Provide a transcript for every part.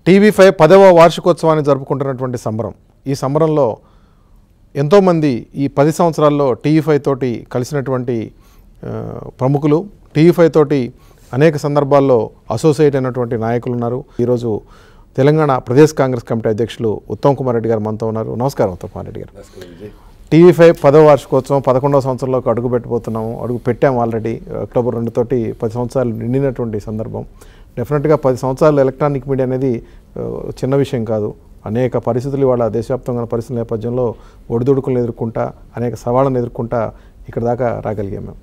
TV five పదవ వార్షికోత్సవాన్ని జరుపుకుంటున్నటువంటి సంబరం ఈ సంబరంలో ఎంతోమంది ఈ పది సంవత్సరాల్లో టీవీ ఫైవ్ తోటి కలిసినటువంటి ఆ, ప్రముఖులు టీవీ ఫైవ్ తోటి అనేక సందర్భాల్లో అసోసియేట్ అయినటువంటి నాయకులు ఉన్నారు ఈరోజు తెలంగాణ ప్రదేశ్ కాంగ్రెస్ కమిటీ అధ్యక్షులు ఉత్తమ్ కుమార్ రెడ్డి గారు మనతో ఉన్నారు నమస్కారం ఉత్తమ్ కుమార్ రెడ్డి గారు టీవీ ఫైవ్ పదవ వార్షికోత్సవం పదకొండవ సంవత్సరంలోకి అడుగు పెట్టబోతున్నాము అడుగు పెట్టాము ఆల్రెడీ అక్టోబర్ రెండు తోటి పది సంవత్సరాలు నిండినటువంటి సందర్భం డెఫినెట్గా పది సంవత్సరాలు ఎలక్ట్రానిక్ మీడియా అనేది ఆ, చిన్న విషయం కాదు అనేక పరిస్థితులు ఇవాళ దేశవ్యాప్తంగా ఉన్న పరిస్థితుల నేపథ్యంలో ఒడిదుడుకులను ఎదుర్కొంటా అనేక సవాళ్ళను ఎదుర్కొంటా ఇక్కడ దాకా రాగలిగాం మేము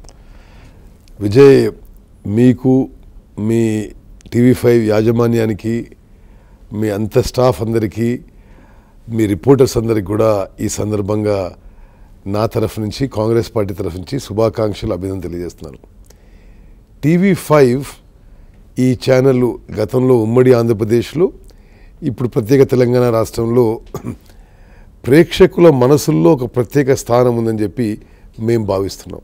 విజయ్ మీకు మీ టీవీ ఫైవ్ యాజమాన్యానికి మీ అంత స్టాఫ్ అందరికీ మీ రిపోర్టర్స్ అందరికి కూడా ఈ సందర్భంగా నా తరఫు నుంచి కాంగ్రెస్ పార్టీ తరఫు నుంచి శుభాకాంక్షలు అభినందన తెలియజేస్తున్నాను టీవీ ఫైవ్ ఈ ఛానల్ గతంలో ఉమ్మడి ఆంధ్రప్రదేశ్లో ఇప్పుడు ప్రత్యేక తెలంగాణ రాష్ట్రంలో ప్రేక్షకుల మనసుల్లో ఒక ప్రత్యేక స్థానం ఉందని చెప్పి మేము భావిస్తున్నాం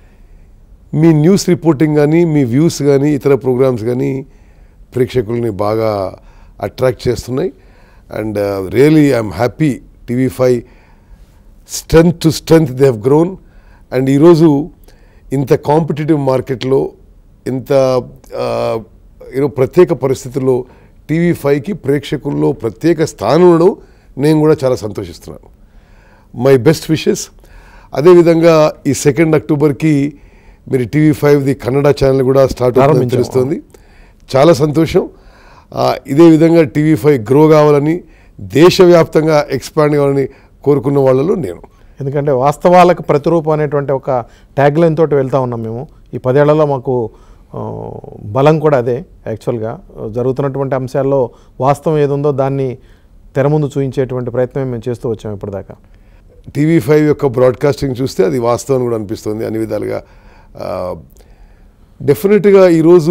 మీ న్యూస్ రిపోర్టింగ్ కానీ మీ వ్యూస్ కానీ ఇతర ప్రోగ్రామ్స్ కానీ ప్రేక్షకుల్ని బాగా అట్రాక్ట్ చేస్తున్నాయి and really I'm happy TV five strength to strength they have grown and ఈరోజు ఇంత కాంపిటేటివ్ మార్కెట్లో ఇంత యూనో ప్రత్యేక పరిస్థితుల్లో టీవీ ఫైవ్కి ప్రేక్షకుల్లో ప్రత్యేక స్థానం ఉండడం నేను కూడా చాలా సంతోషిస్తున్నాను మై బెస్ట్ విషెస్ అదేవిధంగా ఈ సెకండ్ అక్టోబర్కి మీరు టీవీ ఫైవ్ది కన్నడ ఛానల్ కూడా స్టార్ట్ అవుతుందని ప్రారంభించాం. తెలుస్తుంది చాలా సంతోషం ఆ, ఇదే విధంగా టీవీ ఫైవ్ గ్రో కావాలని దేశవ్యాప్తంగా ఎక్స్పాండ్ కావాలని కోరుకున్న వాళ్ళలో నేను ఎందుకంటే వాస్తవాలకు ప్రతిరూపం అనేటువంటి ఒక ట్యాగ్ లైన్ తోటి వెళ్తా ఉన్నాం మేము ఈ పదేళ్లలో మాకు ఆ, బలం కూడా అదే యాక్చువల్గా జరుగుతున్నటువంటి అంశాల్లో వాస్తవం ఏదుందో దాన్ని తెర ముందు చూపించేటువంటి ప్రయత్నం మేము చేస్తూ వచ్చాం ఇప్పటిదాకా టీవీ ఫైవ్ యొక్క బ్రాడ్కాస్టింగ్ చూస్తే అది వాస్తవం కూడా అనిపిస్తుంది అన్ని విధాలుగా డెఫినెట్గా ఈరోజు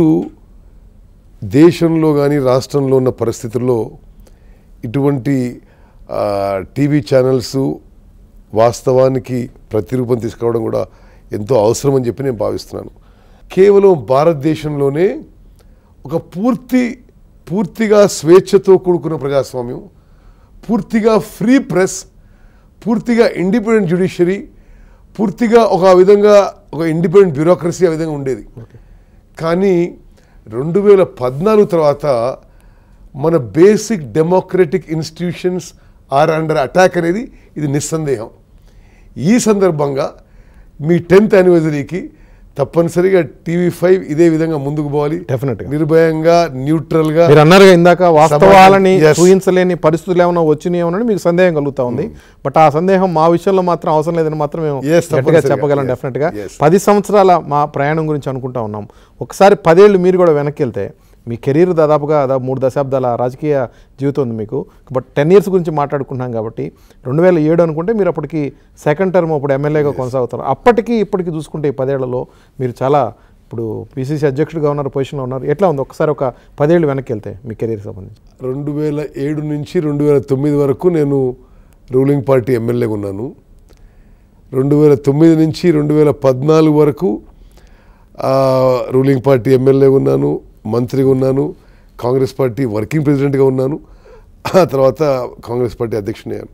దేశంలో కానీ రాష్ట్రంలో ఉన్న పరిస్థితుల్లో ఇటువంటి ఆ, టీవీ ఛానల్స్ వాస్తవానికి ప్రతిరూపం తీసుకురావడం కూడా ఎంతో అవసరం అని చెప్పి నేను భావిస్తున్నాను కేవలం భారతదేశంలోనే ఒక పూర్తి పూర్తిగా స్వేచ్ఛతో కూడుకున్న ప్రజాస్వామ్యం పూర్తిగా ఫ్రీ ప్రెస్ పూర్తిగా ఇండిపెండెంట్ జ్యుడిషియరీ పూర్తిగా ఒక విధంగా ఒక ఇండిపెండెంట్ బ్యూరోక్రసీ ఆ విధంగా ఉండేది కానీ రెండు వేల పద్నాలుగు తర్వాత మన basic democratic institutions are under attack అనేది ఇది నిస్సందేహం ఈ సందర్భంగా మీ టెన్త్ యానివర్సరీకి తప్పనిసరిగా టీవీ ఫైవ్ ఇదే విధంగా ముందుకు పోవాలి Definitely. నిర్భయంగా న్యూట్రల్గా మీరు అన్నారుగా ఇందాక వాస్తవాలని Yes. చూపించలేని పరిస్థితులు ఏమైనా వచ్చినాయేమోనని మీకు సందేహం కలుగుతా ఉంది బట్ ఆ సందేహం మా విషయంలో మాత్రం అవసరం లేదని మాత్రం మేము Yes, గట్టిగా తప్పనిసరిగా. చెప్పగలం Yes. డెఫినెట్ గా Yes. పది సంవత్సరాల మా ప్రయాణం గురించి అనుకుంటా ఉన్నాం ఒకసారి పదేళ్ళు మీరు కూడా వెనక్కి వెళ్తే మీ కెరీర్ దాదాపుగా దాదాపు మూడు దశాబ్దాల రాజకీయ జీవితం ఉంది మీకు బట్ టెన్ ఇయర్స్ గురించి మాట్లాడుకుంటున్నాం కాబట్టి రెండు వేల ఏడు అనుకుంటే మీరు అప్పటికి సెకండ్ టర్మ్ అప్పుడు ఎమ్మెల్యేగా కొనసాగుతారు అప్పటికి ఇప్పటికి చూసుకుంటే ఈ పదేళ్లలో మీరు చాలా ఇప్పుడు పిసిసి అధ్యక్షుడిగా ఉన్నారు పొజిషన్లో ఉన్నారు ఎట్లా ఉంది ఒకసారి ఒక పదేళ్ళు వెనక్కి వెళ్తే మీ కెరీర్ సంబంధించి రెండు వేల ఏడు నుంచి రెండు వేల తొమ్మిది వరకు నేను రూలింగ్ పార్టీ ఎమ్మెల్యేగా ఉన్నాను రెండు వేల తొమ్మిది నుంచి రెండు వేల పద్నాలుగు వరకు ఆ, రూలింగ్ పార్టీ ఎమ్మెల్యేగా ఉన్నాను మంత్రిగా ఉన్నాను కాంగ్రెస్ పార్టీ వర్కింగ్ ప్రెసిడెంట్గా ఉన్నాను ఆ తర్వాత కాంగ్రెస్ పార్టీ అధ్యక్షుని అయ్యాను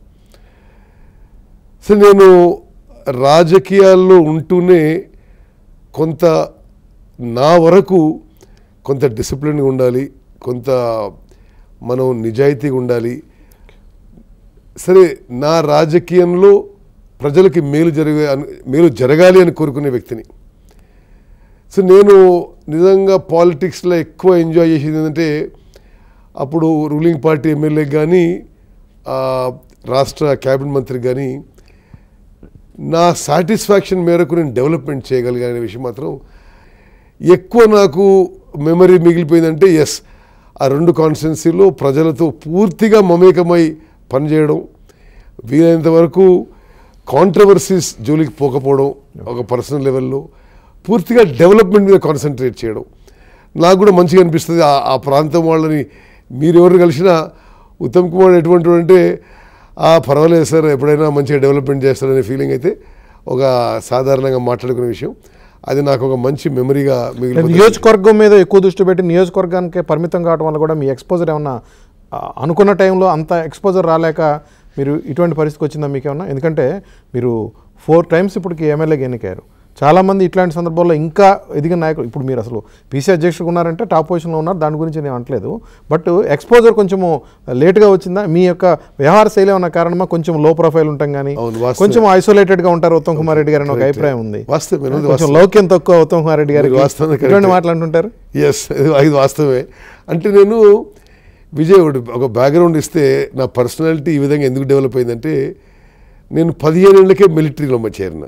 సో నేను రాజకీయాల్లో ఉంటూనే కొంత నా వరకు కొంత డిసిప్లిన్గా ఉండాలి కొంత మనం నిజాయితీగా ఉండాలి సరే నా రాజకీయంలో ప్రజలకి మేలు జరిగే అను- మేలు జరగాలి అని కోరుకునే వ్యక్తిని సో నేను నిజంగా పాలిటిక్స్లో ఎక్కువ ఎంజాయ్ చేసేది ఏంటంటే అప్పుడు రూలింగ్ పార్టీ ఎమ్మెల్యే కానీ ఆ, రాష్ట్ర క్యాబినెట్ మంత్రి కానీ నా సాటిస్ఫాక్షన్ మేరకు నేను డెవలప్మెంట్ చేయగలిగానే విషయం మాత్రం ఎక్కువ నాకు మెమరీ మిగిలిపోయిందంటే ఎస్ ఆ రెండు కాన్స్టిట్యున్సీలో ప్రజలతో పూర్తిగా మమేకమై పనిచేయడం వీలైనంత వరకు కాంట్రవర్సీస్ జోలికి పోకపోవడం ఒక పర్సనల్ లెవెల్లో పూర్తిగా డెవలప్మెంట్ మీద కాన్సన్ట్రేట్ చేయడం నాకు కూడా మంచిగా అనిపిస్తుంది ఆ- ఆ ప్రాంతం వాళ్ళని మీరు ఎవరు కలిసినా ఉత్తమ్ కుమార్ ఎటువంటి వాడు అంటే "ఆ, పర్వాలేదు సార్ ఎప్పుడైనా మంచిగా డెవలప్మెంట్ చేస్తారనే ఫీలింగ్ అయితే ఒక సాధారణంగా మాట్లాడుకునే విషయం అది నాకు ఒక మంచి మెమరీగా మిగిలిపోతుంది నియోజకవర్గం మీద ఎక్కువ దృష్టి పెట్టి నియోజకవర్గానికే పరిమితం కావడం వల్ల కూడా మీ ఎక్స్పోజర్ ఏమన్నా ఆ, అనుకున్న టైంలో అంత ఎక్స్పోజర్ రాలేక మీరు ఇటువంటి పరిస్థితికి వచ్చిందా మీకేమన్నా ఎందుకంటే మీరు ఫోర్ టైమ్స్ ఇప్పటికి ఎమ్మెల్యేగా ఎన్నికారు చాలామంది ఇట్లాంటి సందర్భాల్లో ఇంకా ఎదిగిన నాయకులు ఇప్పుడు మీరు అసలు పీసీ అధ్యక్షుడు ఉన్నారంటే టాప్ పొజిషన్లో ఉన్నారు దాని గురించి నేను అనట్లేదు బట్ ఎక్స్పోజర్ కొంచెము లేట్గా వచ్చిందా మీ యొక్క వ్యవహార శైలి ఏమన్నా కారణమా కొంచెం లో ప్రొఫైల్ ఉంటాం కానీ అవును, వాస్తవం. కొంచెం ఐసోలేటెడ్గా ఉంటారు ఉత్తమ్ కుమార్ రెడ్డి గారు అని ఒక అభిప్రాయం ఉంది వాస్తవమే, ఇది కొంచెం లౌక్యం తక్కువ ఉత్తమ్ కుమార్ రెడ్డి గారికి మీరు వాస్తవంగా ఇటువంటి correct. మాట్లాడుతుంటారు ఎస్ ఇది వాస్తవమే అంటే నేను విజయ్ ఒకటి ఒక బ్యాక్గ్రౌండ్ ఇస్తే నా పర్సనాలిటీ ఈ విధంగా ఎందుకు డెవలప్ అయిందంటే నేను పదిహేను ఏళ్ళకే మిలిటరీలో చేరిన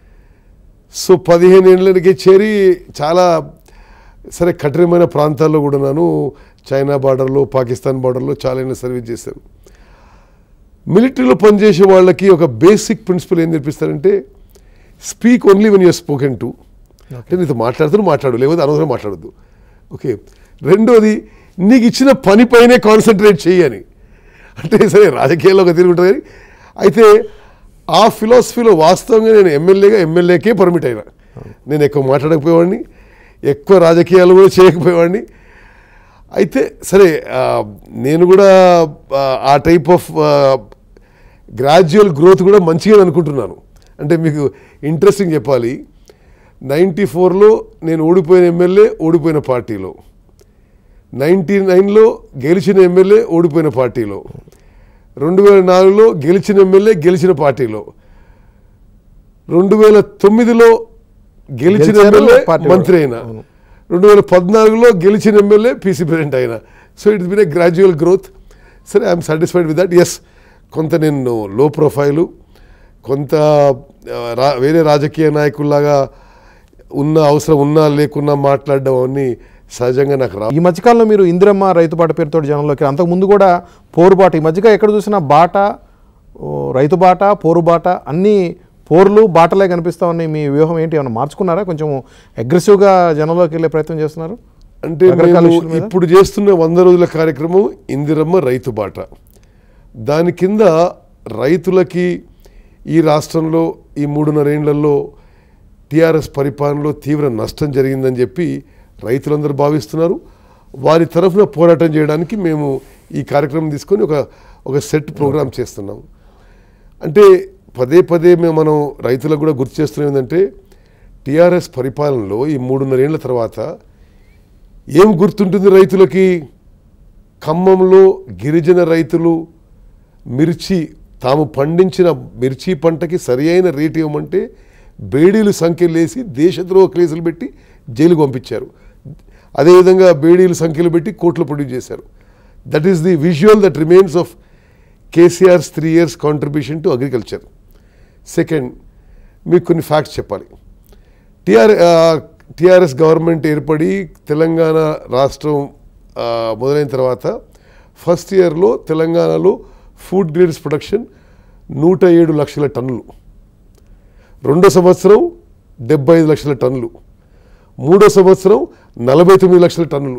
సో పదిహేను ఏళ్ళకే చేరి చాలా సరే కఠినమైన ప్రాంతాల్లో కూడా నేను చైనా బార్డర్లో పాకిస్తాన్ బార్డర్లో చాలా ఏళ్ళ సర్వీస్ చేశాను మిలిటరీలో పనిచేసే వాళ్ళకి ఒక బేసిక్ ప్రిన్సిపల్ ఏం నేర్పిస్తారంటే speak only when you're spoken to అంటే నీతో మాట్లాడుతూ మాట్లాడు లేకపోతే అనవసరం మాట్లాడద్దు ఓకే రెండోది నీకు ఇచ్చిన పని పైనే కాన్సన్ట్రేట్ చేయని అంటే సరే రాజకీయాల్లో ఒక తిరుగుతుంది కానీ అయితే ఆ ఫిలాసఫీలో వాస్తవంగా నేను ఎమ్మెల్యేగా ఎమ్మెల్యేకే పర్మిట్ అయినా నేను ఎక్కువ మాట్లాడకపోయేవాడిని ఎక్కువ రాజకీయాలు కూడా చేయకపోయేవాడిని అయితే సరే ఆ, నేను కూడా ఆ, ఆ టైప్ ఆఫ్ గ్రాడ్యువల్ గ్రోత్ కూడా మంచిగా అనుకుంటున్నాను అంటే మీకు ఇంట్రెస్టింగ్ చెప్పాలి నైంటీ ఫోర్లో నేను ఓడిపోయిన ఎమ్మెల్యే ఓడిపోయిన పార్టీలో నైంటీ నైన్లో గెలిచిన ఎమ్మెల్యే ఓడిపోయిన పార్టీలో రెండు వేల నాలుగులో గెలిచిన ఎమ్మెల్యే గెలిచిన పార్టీలో రెండు వేల తొమ్మిదిలో గెలిచిన గెలిచారు, ఎమ్మెల్యే పార్టీ మంత్రి కూడా. అయినా అవును. రెండు వేల పద్నాలుగులో గెలిచిన ఎమ్మెల్యే పీసీ ప్రెసిడెంట్ అయినా so it's been a gradual growth సరే I'm satisfied with that yes కొంత నేను లో ప్రొఫైలు కొంత ఆ, రా వేరే రాజకీయ నాయకుల్లాగా ఉన్న అవసరం ఉన్నా లేకున్నా మాట్లాడడం అవన్నీ సహజంగా నాకు రా ఈ మధ్యకాలంలో మీరు ఇందిరమ్మ రైతు బాట పేరుతో జనంలోకి అంతకు ముందు కూడా పోరు బాట ఈ మధ్యగా ఎక్కడ చూసినా బాట ఓ, రైతు బాట పోరు బాట అన్ని పోర్లు బాటలే కనిపిస్తా ఉన్నాయి మీ వ్యూహం ఏంటి ఏమైనా మార్చుకున్నారా కొంచెం అగ్రెసివ్గా జనంలోకి వెళ్ళే ప్రయత్నం చేస్తున్నారు అంటే రకరకాల మేము ఇష్యూల మీద? ఇప్పుడు చేస్తున్న వంద రోజుల కార్యక్రమం ఇందిరమ్మ రైతు బాట దాని కింద రైతులకి ఈ రాష్ట్రంలో ఈ మూడున్నరేళ్లలో టీఆర్ఎస్ పరిపాలనలో తీవ్ర నష్టం జరిగిందని చెప్పి రైతులందరూ భావిస్తున్నారు వారి తరఫున పోరాటం చేయడానికి మేము ఈ కార్యక్రమం తీసుకొని ఒక ఒక సెట్ ప్రోగ్రామ్ చేస్తున్నాం అంటే పదే పదే మేము మనం రైతులకు కూడా గుర్తు చేస్తున్నాం ఏంటంటే టీఆర్ఎస్ పరిపాలనలో ఈ మూడున్నరేళ్ల తర్వాత ఏం గుర్తుంటుంది రైతులకి ఖమ్మంలో గిరిజన రైతులు మిర్చి తాము పండించిన మిర్చి పంటకి సరి అయిన రేటు ఇవ్వమంటే బేడీలు సంఖ్యలేసి దేశద్రోహ కేసులు పెట్టి జైలుకు పంపించారు అదేవిధంగా బేడీలు సంఖ్యలు పెట్టి కోట్లు ప్రొడ్యూస్ చేశారు that is the visual that remains of KCR's three years contribution to agriculture second మీకు కొన్ని ఫ్యాక్ట్స్ చెప్పాలి టిఆర్ టిఆర్ఎస్ గవర్నమెంట్ ఏర్పడి తెలంగాణ రాష్ట్రం ఆ, మొదలైన తర్వాత ఫస్ట్ ఇయర్లో తెలంగాణలో ఫుడ్ గ్రేడ్స్ ప్రొడక్షన్ నూట ఏడు లక్షల టన్నులు రెండో సంవత్సరం డెబ్బై ఐదు లక్షల టన్నులు మూడో సంవత్సరం నలభై తొమ్మిది లక్షల టన్నులు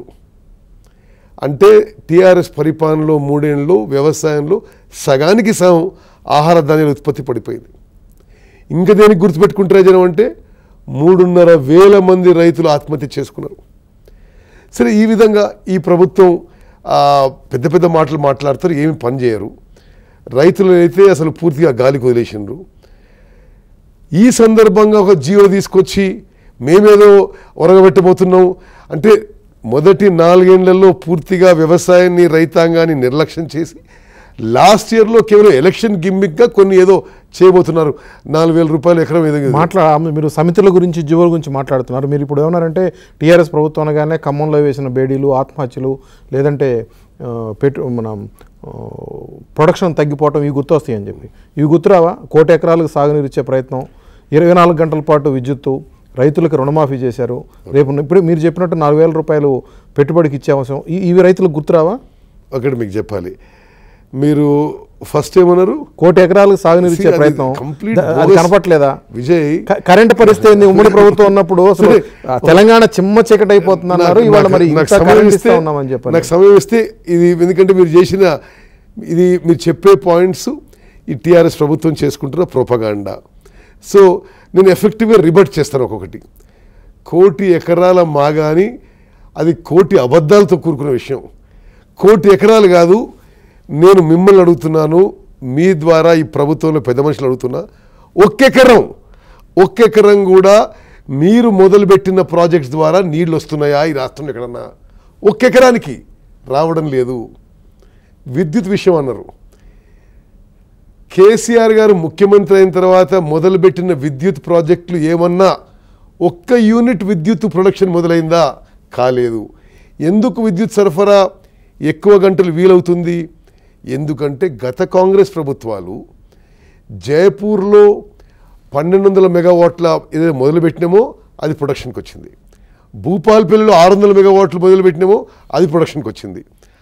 అంటే టీఆర్ఎస్ పరిపాలనలో మూడేళ్ళలో వ్యవసాయంలో సగానికి సగం ఆహార ధాన్యాల ఉత్పత్తి పడిపోయింది ఇంకా దేనికి గుర్తుపెట్టుకుంటారా జనం అంటే మూడున్నర వేల మంది రైతులు ఆత్మహత్య చేసుకున్నారు సరే ఈ విధంగా ఈ ప్రభుత్వం ఆ, పెద్ద పెద్ద మాటలు మాట్లాడతారు ఏమి పని చేయరు రైతులు అయితే అసలు పూర్తిగా గాలికి వదిలేసినారు ఈ సందర్భంగా ఒక జీవో తీసుకొచ్చి మేమేదో ఒరగబెట్టబోతున్నాం అంటే మొదటి నాలుగేళ్లలో పూర్తిగా వ్యవసాయాన్ని రైతాంగాన్ని నిర్లక్ష్యం చేసి లాస్ట్ ఇయర్లో కేవలం ఎలక్షన్ గిమ్మిక్గా కొన్ని ఏదో చేయబోతున్నారు నాలుగు వేల రూపాయలు ఎకరం ఏదో మాట్లా మీరు సమితుల గురించి జీవోల గురించి మాట్లాడుతున్నారు మీరు ఇప్పుడు ఏమన్నారంటే టీఆర్ఎస్ ప్రభుత్వం అనగానే ఖమ్మంలో వేసిన బేడీలు ఆత్మహత్యలు లేదంటే ఆ, పెట్టు మన ఆ, ప్రొడక్షన్ తగ్గిపోవటం ఇవి గుర్తొస్తాయి అని చెప్పి ఇవి గుర్తురావా కోటి ఎకరాలకు సాగునీరు ఇచ్చే ప్రయత్నం ఇరవై నాలుగు గంటల పాటు విద్యుత్తు రైతులకు రుణమాఫీ చేశారు రేపు ఇప్పుడు మీరు చెప్పినట్టు నాలుగు వేల రూపాయలు పెట్టుబడికి ఇచ్చే అవసరం ఈ- ఇవి రైతులకు గుర్తురావా ఒకటి మీకు చెప్పాలి మీరు ఫస్ట్ ఏమన్నారు కోటి ఎకరాలకు సాగునీరు ఇచ్చే See, అది ప్రయత్నం complete ద- అది bogus. కనపట్లేదా విజయ్ క- కరెంట్ పరిస్థితి ఏంది ఉమ్మడి ప్రభుత్వం ఉన్నప్పుడు అసలు సరే. ఆ, తెలంగాణ చిమ్మ చీకటి అయిపోతుంది అన్నారు నాకు- ఇవాళ నాకు- మరి నాకు ఇంత సమయం కరెంట్ ఇస్తే ఇస్తా ఉన్నామని చెప్పారు నాకు సమయం ఇస్తే ఇది ఎందుకంటే మీరు చేసిన ఇది మీరు చెప్పే పాయింట్స్ ఈ టీఆర్ఎస్ ప్రభుత్వం చేసుకుంటున్న ప్రోపగాండా సో నేను ఎఫెక్టివ్గా రిబట్ చేస్తాను ఒక్కొక్కటి కోటి ఎకరాల మాగాని అది కోటి అబద్ధాలతో కూరుకున్న విషయం కోటి ఎకరాలు కాదు నేను మిమ్మల్ని అడుగుతున్నాను మీ ద్వారా ఈ ప్రభుత్వంలో పెద్ద మనుషులు అడుగుతున్నా ఒక్కెకరం ఒక్కెకరం కూడా మీరు మొదలుపెట్టిన ప్రాజెక్ట్స్ ద్వారా నీళ్ళు వస్తున్నాయా ఈ రాష్ట్రంలో ఎక్కడన్నా ఒక్కెకరానికి రావడం లేదు విద్యుత్ విషయం అన్నారు కేసీఆర్ గారు ముఖ్యమంత్రి అయిన తర్వాత మొదలుపెట్టిన విద్యుత్ ప్రాజెక్టులు ఏమన్నా ఒక్క యూనిట్ విద్యుత్ ప్రొడక్షన్ మొదలైందా కాలేదు ఎందుకు విద్యుత్ సరఫరా ఎక్కువ గంటలు వీలవుతుంది ఎందుకంటే గత కాంగ్రెస్ ప్రభుత్వాలు జైపూర్లో పన్నెండు వందల మెగావాట్ల ఏదైతే మొదలుపెట్టినామో అది ప్రొడక్షన్కి వచ్చింది భూపాల్పల్లిలో ఆరు వందల మెగావాట్లు మొదలుపెట్టినామో అది ప్రొడక్షన్కి వచ్చింది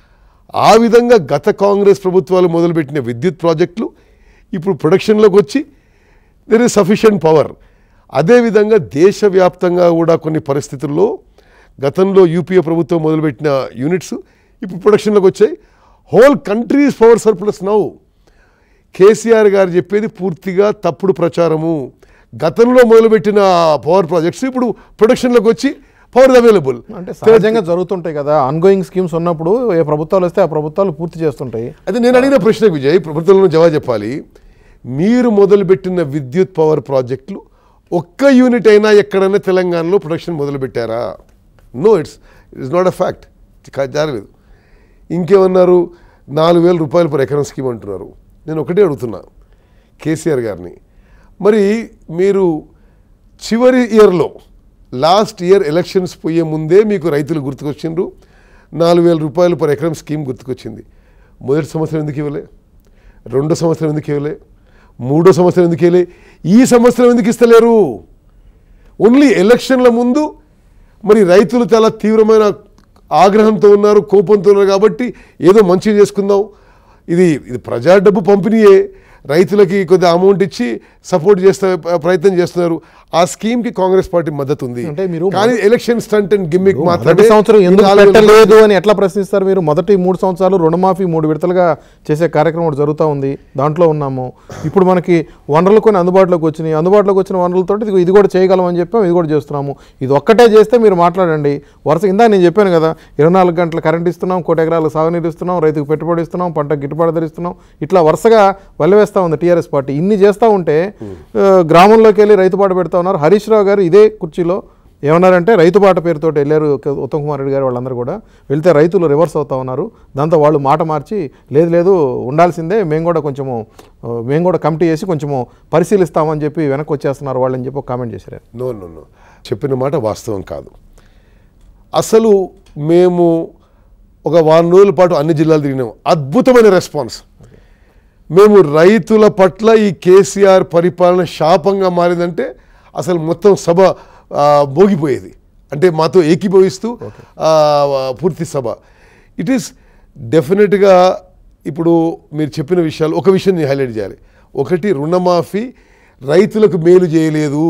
ఆ విధంగా గత కాంగ్రెస్ ప్రభుత్వాలు మొదలుపెట్టిన విద్యుత్ ప్రాజెక్టులు ఇప్పుడు ప్రొడక్షన్లోకి వచ్చి దెర్ ఇస్ సఫిషియంట్ పవర్ అదేవిధంగా దేశవ్యాప్తంగా కూడా కొన్ని పరిస్థితుల్లో గతంలో యూపీఏ ప్రభుత్వం మొదలుపెట్టిన యూనిట్స్ ఇప్పుడు ప్రొడక్షన్లోకి వచ్చాయి whole country's power surplus now KCR గారు చెప్పేది పూర్తిగా తప్పుడు ప్రచారము గతంలో మొదలుపెట్టిన పవర్ ప్రాజెక్ట్స్ ఇప్పుడు ప్రొడక్షన్లోకి వచ్చి పవర్ అవైలబుల్ అంటే సహజంగా జరుగుతుంటాయి కదా ఆన్గోయింగ్ స్కీమ్స్ ఉన్నప్పుడు ఏ ప్రభుత్వాలు వస్తే ఆ ప్రభుత్వాలు పూర్తి చేస్తుంటాయి అయితే నేను అడిగిన ప్రశ్న విజయ్ ప్రభుత్వంలో జవాబు చెప్పాలి మీరు మొదలుపెట్టిన విద్యుత్ పవర్ ప్రాజెక్టులు ఒక్క యూనిట్ అయినా ఎక్కడైనా తెలంగాణలో ప్రొడక్షన్ మొదలుపెట్టారా no it's it's not a fact జరగలేదు ఇంకేమన్నారు నాలుగు వేల రూపాయలు పర్ ఎకరం స్కీమ్ అంటున్నారు నేను ఒకటే అడుగుతున్నా కేసీఆర్ గారిని మరి మీరు చివరి ఇయర్లో లాస్ట్ ఇయర్ ఎలక్షన్స్ పోయే ముందే మీకు రైతులు గుర్తుకొచ్చిండ్రు నాలుగు వేల రూపాయలు పర్ ఎకరం స్కీమ్ గుర్తుకొచ్చింది మొదటి సంవత్సరం ఎందుకు ఇవ్వలే రెండో సంవత్సరం ఎందుకు ఇవ్వలే మూడో సంవత్సరం ఎందుకు ఇవ్వలే ఈ సంవత్సరం ఎందుకు ఇస్తలేరు ఓన్లీ ఎలక్షన్ల ముందు మరి రైతులు చాలా తీవ్రమైన ఆగ్రహంతో ఉన్నారు కోపంతో ఉన్నారు కాబట్టి ఏదో మంచిగా చేసుకుందాం ఇది ఇది ప్రజా డబ్బు పంపిణీయే రైతులకి కొద్దిగా అమౌంట్ ఇచ్చి సపోర్ట్ చేస్తే ప్రయత్నం చేస్తున్నారు ఆ స్కీమ్ కి కాంగ్రెస్ పార్టీ మద్దతు ఉంది అంటే మీరు కానీ ఎలక్షన్ స్టంట్ అండ్ గిమ్మిక్ మొదటి మాత్రమే సంవత్సరం ఈ ఎందుకు నాలుగు వేల పెట్టలేదు అని ఎట్లా ప్రశ్నిస్తారు మీరు మొదటి మూడు సంవత్సరాలు రుణమాఫీ మూడు విడతలుగా చేసే కార్యక్రమం ఒకటి జరుగుతూ ఉంది దాంట్లో ఉన్నాము ఇప్పుడు మనకి వనరులు కొన్ని అందుబాటులోకి వచ్చినాయి అందుబాటులోకి వచ్చిన వనరులతో ఇది ఇది కూడా చేయగలం అని చెప్పాము ఇది కూడా చేస్తున్నాము ఇది ఒక్కటే చేస్తే మీరు మాట్లాడండి వరుస ఇందా నేను చెప్పాను కదా ఇరవై నాలుగు గంటల కరెంట్ ఇస్తున్నాం కోటి ఎకరాలకు సాగునీరు ఇస్తున్నాం రైతుకు పెట్టుబడి ఇస్తున్నాం పంట గిట్టుబాటు ధర ఇస్తున్నాం ఇట్లా వరుసగా వెళ్ళవేస్తూ ఉంది టీఆర్ఎస్ పార్టీ ఇన్ని చేస్తూ ఉంటే ఆ, గ్రామంలోకి వెళ్ళి రైతు పాట పెడతా ఉన్నారు హరీష్ రావు గారు ఇదే కుర్చీలో ఏమన్నారంటే రైతు బాట పేరుతో వెళ్ళారు క- ఉత్తమ్ కుమార్ రెడ్డి గారు వాళ్ళందరూ కూడా వెళ్తే రైతులు రివర్స్ అవుతా ఉన్నారు దాంతో వాళ్ళు మాట మార్చి లేదు లేదు ఉండాల్సిందే మేము కూడా కొంచెము ఆ, మేము కూడా కమిటీ చేసి కొంచెము పరిశీలిస్తామని చెప్పి వెనక్కి వచ్చేస్తున్నారు వాళ్ళని చెప్పి ఒక కామెంట్ చేశారు నో నో నో చెప్పిన మాట వాస్తవం కాదు అసలు మేము ఒక వారం రోజుల పాటు అన్ని జిల్లాలు తిరిగినాము అద్భుతమైన రెస్పాన్స్ మేము రైతుల పట్ల ఈ కేసీఆర్ పరిపాలన శాపంగా మారిందంటే అసలు మొత్తం సభ ఆ, మోగిపోయేది అంటే మాతో ఏకీభవిస్తూ ఆ, పూర్తి సభ ఇట్ ఈస్ డెఫినెట్గా ఇప్పుడు మీరు చెప్పిన విషయాలు ఒక విషయం నేను హైలైట్ చేయాలి ఒకటి రుణమాఫీ రైతులకు మేలు చేయలేదు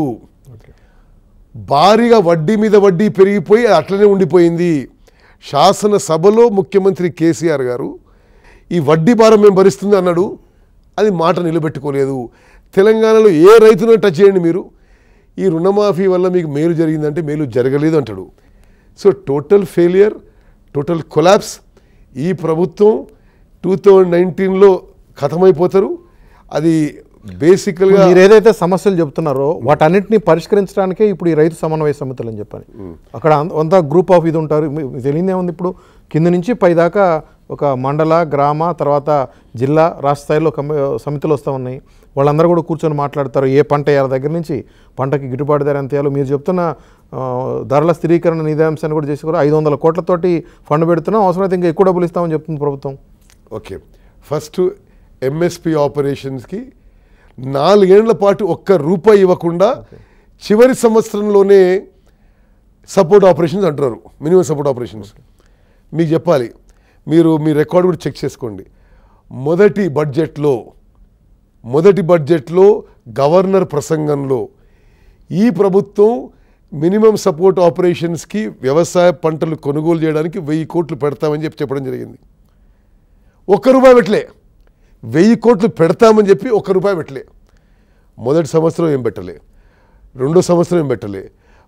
భారీగా వడ్డీ మీద వడ్డీ పెరిగిపోయి అది అట్లనే ఉండిపోయింది శాసనసభలో ముఖ్యమంత్రి కేసీఆర్ గారు ఈ వడ్డీ భారం మేము భరిస్తుంది అన్నాడు అది మాట నిలబెట్టుకోలేదు తెలంగాణలో ఏ రైతును టచ్ చేయండి మీరు ఈ రుణమాఫీ వల్ల మీకు మేలు జరిగిందంటే మేలు జరగలేదు అంటాడు so total failure total collapse ఈ ప్రభుత్వం టూ థౌజండ్ నైన్టీన్లో ఖతమైపోతారు అది బేసికల్గా మీరు ఏదైతే సమస్యలు చెప్తున్నారో వాటన్నిటిని పరిష్కరించడానికే ఇప్పుడు ఈ రైతు సమన్వయ సమితులు అని చెప్పాను అక్కడ అంత- అంతా గ్రూప్ ఆఫ్ ఇది ఉంటారు మీ- మీకు తెలియదే ఉంది ఇప్పుడు కింద నుంచి పై దాకా ఒక మండల గ్రామ తర్వాత జిల్లా రాష్ట్ర స్థాయిలో కమి- సమితులు వస్తూ ఉన్నాయి వాళ్ళందరూ కూడా కూర్చొని మాట్లాడతారు ఏ పంట వేయాలి దగ్గర నుంచి పంటకి గిట్టుబాటు ధర ఎంత వేయాలో మీరు చెప్తున్న ఆ, ధరల స్థిరీకరణ నిధాంశాన్ని కూడా చేసి కూడా ఐదు వందల కోట్లతోటి ఫండ్ పెడుతున్నాం అవసరమైతే ఇంకా ఎక్కువ డబ్బులు ఇస్తామని చెప్తుంది ప్రభుత్వం ఓకే ఫస్ట్ ఎంఎస్పి ఆపరేషన్స్కి నాలుగేళ్ల పాటు ఒక్క రూపాయి ఇవ్వకుండా చివరి సంవత్సరంలోనే సపోర్ట్ ఆపరేషన్స్ అంటున్నారు మినిమం సపోర్ట్ ఆపరేషన్స్ మీకు చెప్పాలి మీరు మీ రికార్డు కూడా చెక్ చేసుకోండి మొదటి బడ్జెట్లో మొదటి బడ్జెట్లో గవర్నర్ ప్రసంగంలో ఈ ప్రభుత్వం మినిమం సపోర్ట్ ఆపరేషన్స్కి వ్యవసాయ పంటలు కొనుగోలు చేయడానికి వెయ్యి కోట్లు పెడతామని చెప్పి చెప్పడం జరిగింది ఒక్క రూపాయి పెట్టలే వెయ్యి కోట్లు పెడతామని చెప్పి ఒక్క రూపాయి పెట్టలే మొదటి సంవత్సరం ఏం పెట్టలే రెండో సంవత్సరం ఏం పెట్టలే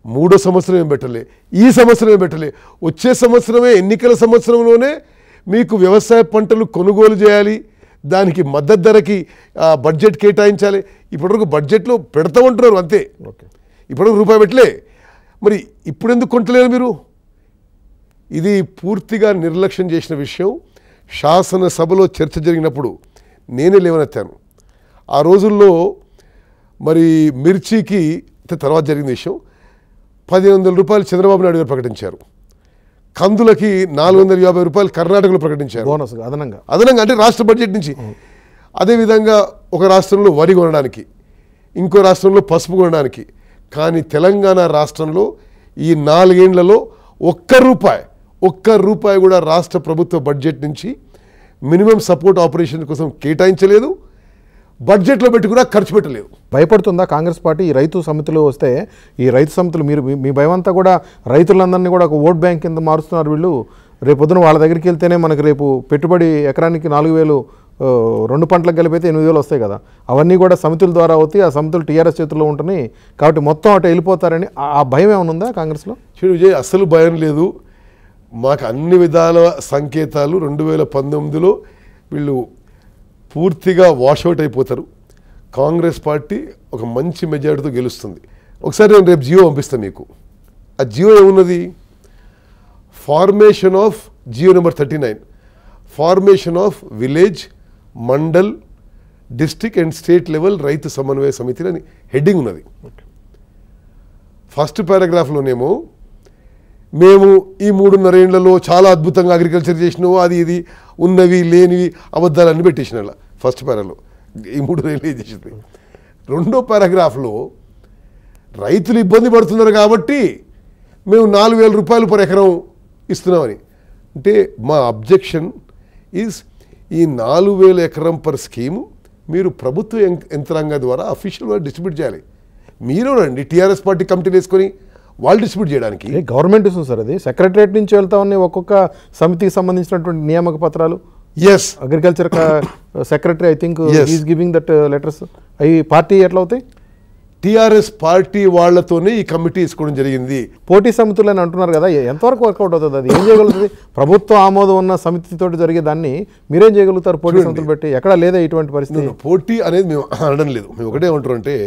మూడో సంవత్సరం ఏం పెట్టలే ఈ సంవత్సరం ఏం పెట్టలే వచ్చే సంవత్సరమే ఎన్నికల సంవత్సరంలోనే మీకు వ్యవసాయ పంటలు కొనుగోలు చేయాలి దానికి మద్దతు ధరకి ఆ, బడ్జెట్ కేటాయించాలి ఇప్పటివరకు బడ్జెట్లో పెడతా ఉంటున్నారు అంతే ఓకే ఇప్పటివరకు రూపాయి పెట్టలే మరి ఇప్పుడు ఎందుకు కొంటలేరు మీరు ఇది పూర్తిగా నిర్లక్ష్యం చేసిన విషయం శాసనసభలో చర్చ జరిగినప్పుడు నేనే లేవనెత్తాను ఆ రోజుల్లో మరి మిర్చికి అంటే తర్వాత జరిగిన విషయం పదిహేను వందల రూపాయలు చంద్రబాబు నాయుడు గారు ప్రకటించారు కందులకి నాలుగు వందల యాభై రూపాయలు కర్ణాటకలో ప్రకటించారు బోనస్ అదనంగా అదనంగా అంటే రాష్ట్ర బడ్జెట్ నుంచి అదేవిధంగా ఒక రాష్ట్రంలో వరి కొనడానికి ఇంకో రాష్ట్రంలో పసుపు కొనడానికి కానీ తెలంగాణ రాష్ట్రంలో ఈ నాలుగేండ్లలో ఒక్క రూపాయి ఒక్క రూపాయి కూడా రాష్ట్ర ప్రభుత్వ బడ్జెట్ నుంచి మినిమం సపోర్ట్ ఆపరేషన్ కోసం కేటాయించలేదు బడ్జెట్లో పెట్టి కూడా ఖర్చు పెట్టలేదు భయపడుతుందా కాంగ్రెస్ పార్టీ ఈ రైతు సమితిలో వస్తే ఈ రైతు సమితులు మీరు మీ- మీ భయం అంతా కూడా రైతులందరినీ కూడా ఒక ఓట్ బ్యాంక్ కింద మారుస్తున్నారు వీళ్ళు రేపు పొద్దున వాళ్ళ దగ్గరికి వెళ్తేనే మనకి రేపు పెట్టుబడి ఎకరానికి నాలుగు వేలు ఆ, రెండు పంటలకు కలిపితే ఎనిమిది వేలు వస్తాయి కదా అవన్నీ కూడా సమితుల ద్వారా అవుతాయి ఆ సమితులు టీఆర్ఎస్ చేతుల్లో ఉంటున్నాయి కాబట్టి మొత్తం అటు వెళ్ళిపోతారని ఆ- ఆ భయం ఏమైనా ఉందా కాంగ్రెస్లో చూడు విజయ్ అస్సలు భయం లేదు మాకు అన్ని విధాల సంకేతాలు రెండు వేల పంతొమ్మిదిలో వీళ్ళు పూర్తిగా వాషౌట్ అయిపోతారు కాంగ్రెస్ పార్టీ ఒక మంచి మెజారిటీతో గెలుస్తుంది ఒకసారి నేను రేపు జియో పంపిస్తాను మీకు ఆ జియో ఏమున్నది formation of GO number thirty nine formation of village mandal district and state level రైతు సమన్వయ సమితి అని హెడ్డింగ్ ఉన్నది ఫస్ట్ పారాగ్రాఫ్లోనేమో మేము ఈ మూడున్నర ఏళ్లలో చాలా అద్భుతంగా అగ్రికల్చర్ చేసినావు అది ఇది ఉన్నవి లేనివి అబద్ధాలన్నీ పెట్టేసిన అలా ఫస్ట్ పారాలో ఈ మూడు ఏళ్ళు ఏం చేసింది రెండో పారాగ్రాఫ్లో రైతులు ఇబ్బంది పడుతున్నారు కాబట్టి మేము నాలుగు వేల రూపాయలు పర్ ఎకరం ఇస్తున్నామని అంటే మా అబ్జెక్షన్ ఈజ్ ఈ నాలుగు వేల ఎకరం పర్ స్కీము మీరు ప్రభుత్వ యం- యంత్రాంగం ద్వారా అఫీషియల్గా డిస్ట్రిబ్యూట్ చేయాలి మీరు రండి టీఆర్ఎస్ పార్టీ కమిటీలు వేసుకొని వాళ్ళు డిస్ట్రిబ్యూట్ చేయడానికి ఏ గవర్నమెంట్ ఇస్తుంది సార్ అది సెక్రటరేట్ నుంచి వెళ్తా ఉన్నాయి ఒక్కొక్క సమితికి సంబంధించినటువంటి నియామక పత్రాలు yes agriculture secretary I think Yes. Is giving that letters అవి పార్టీ ఎట్లా అవుతాయి టీఆర్ఎస్ పార్టీ వాళ్ళతోనే ఈ కమిటీ వేసుకోవడం జరిగింది పోటీ సమితులు అని అంటున్నారు కదా ఎ- ఎంతవరకు వర్కౌట్ అవుతుంది అది ఏం చేయగలుగుతుంది ప్రభుత్వ ఆమోదం ఉన్న సమితితో జరిగే దాన్ని మీరేం చేయగలుగుతారు పోటీ చూడండి. సమితులు పెట్టి ఎక్కడా లేదా ఇటువంటి పరిస్థితి No, no, పోటీ అనేది మేము అనడం లేదు మేము ఒకటే ఏమంటారు అంటే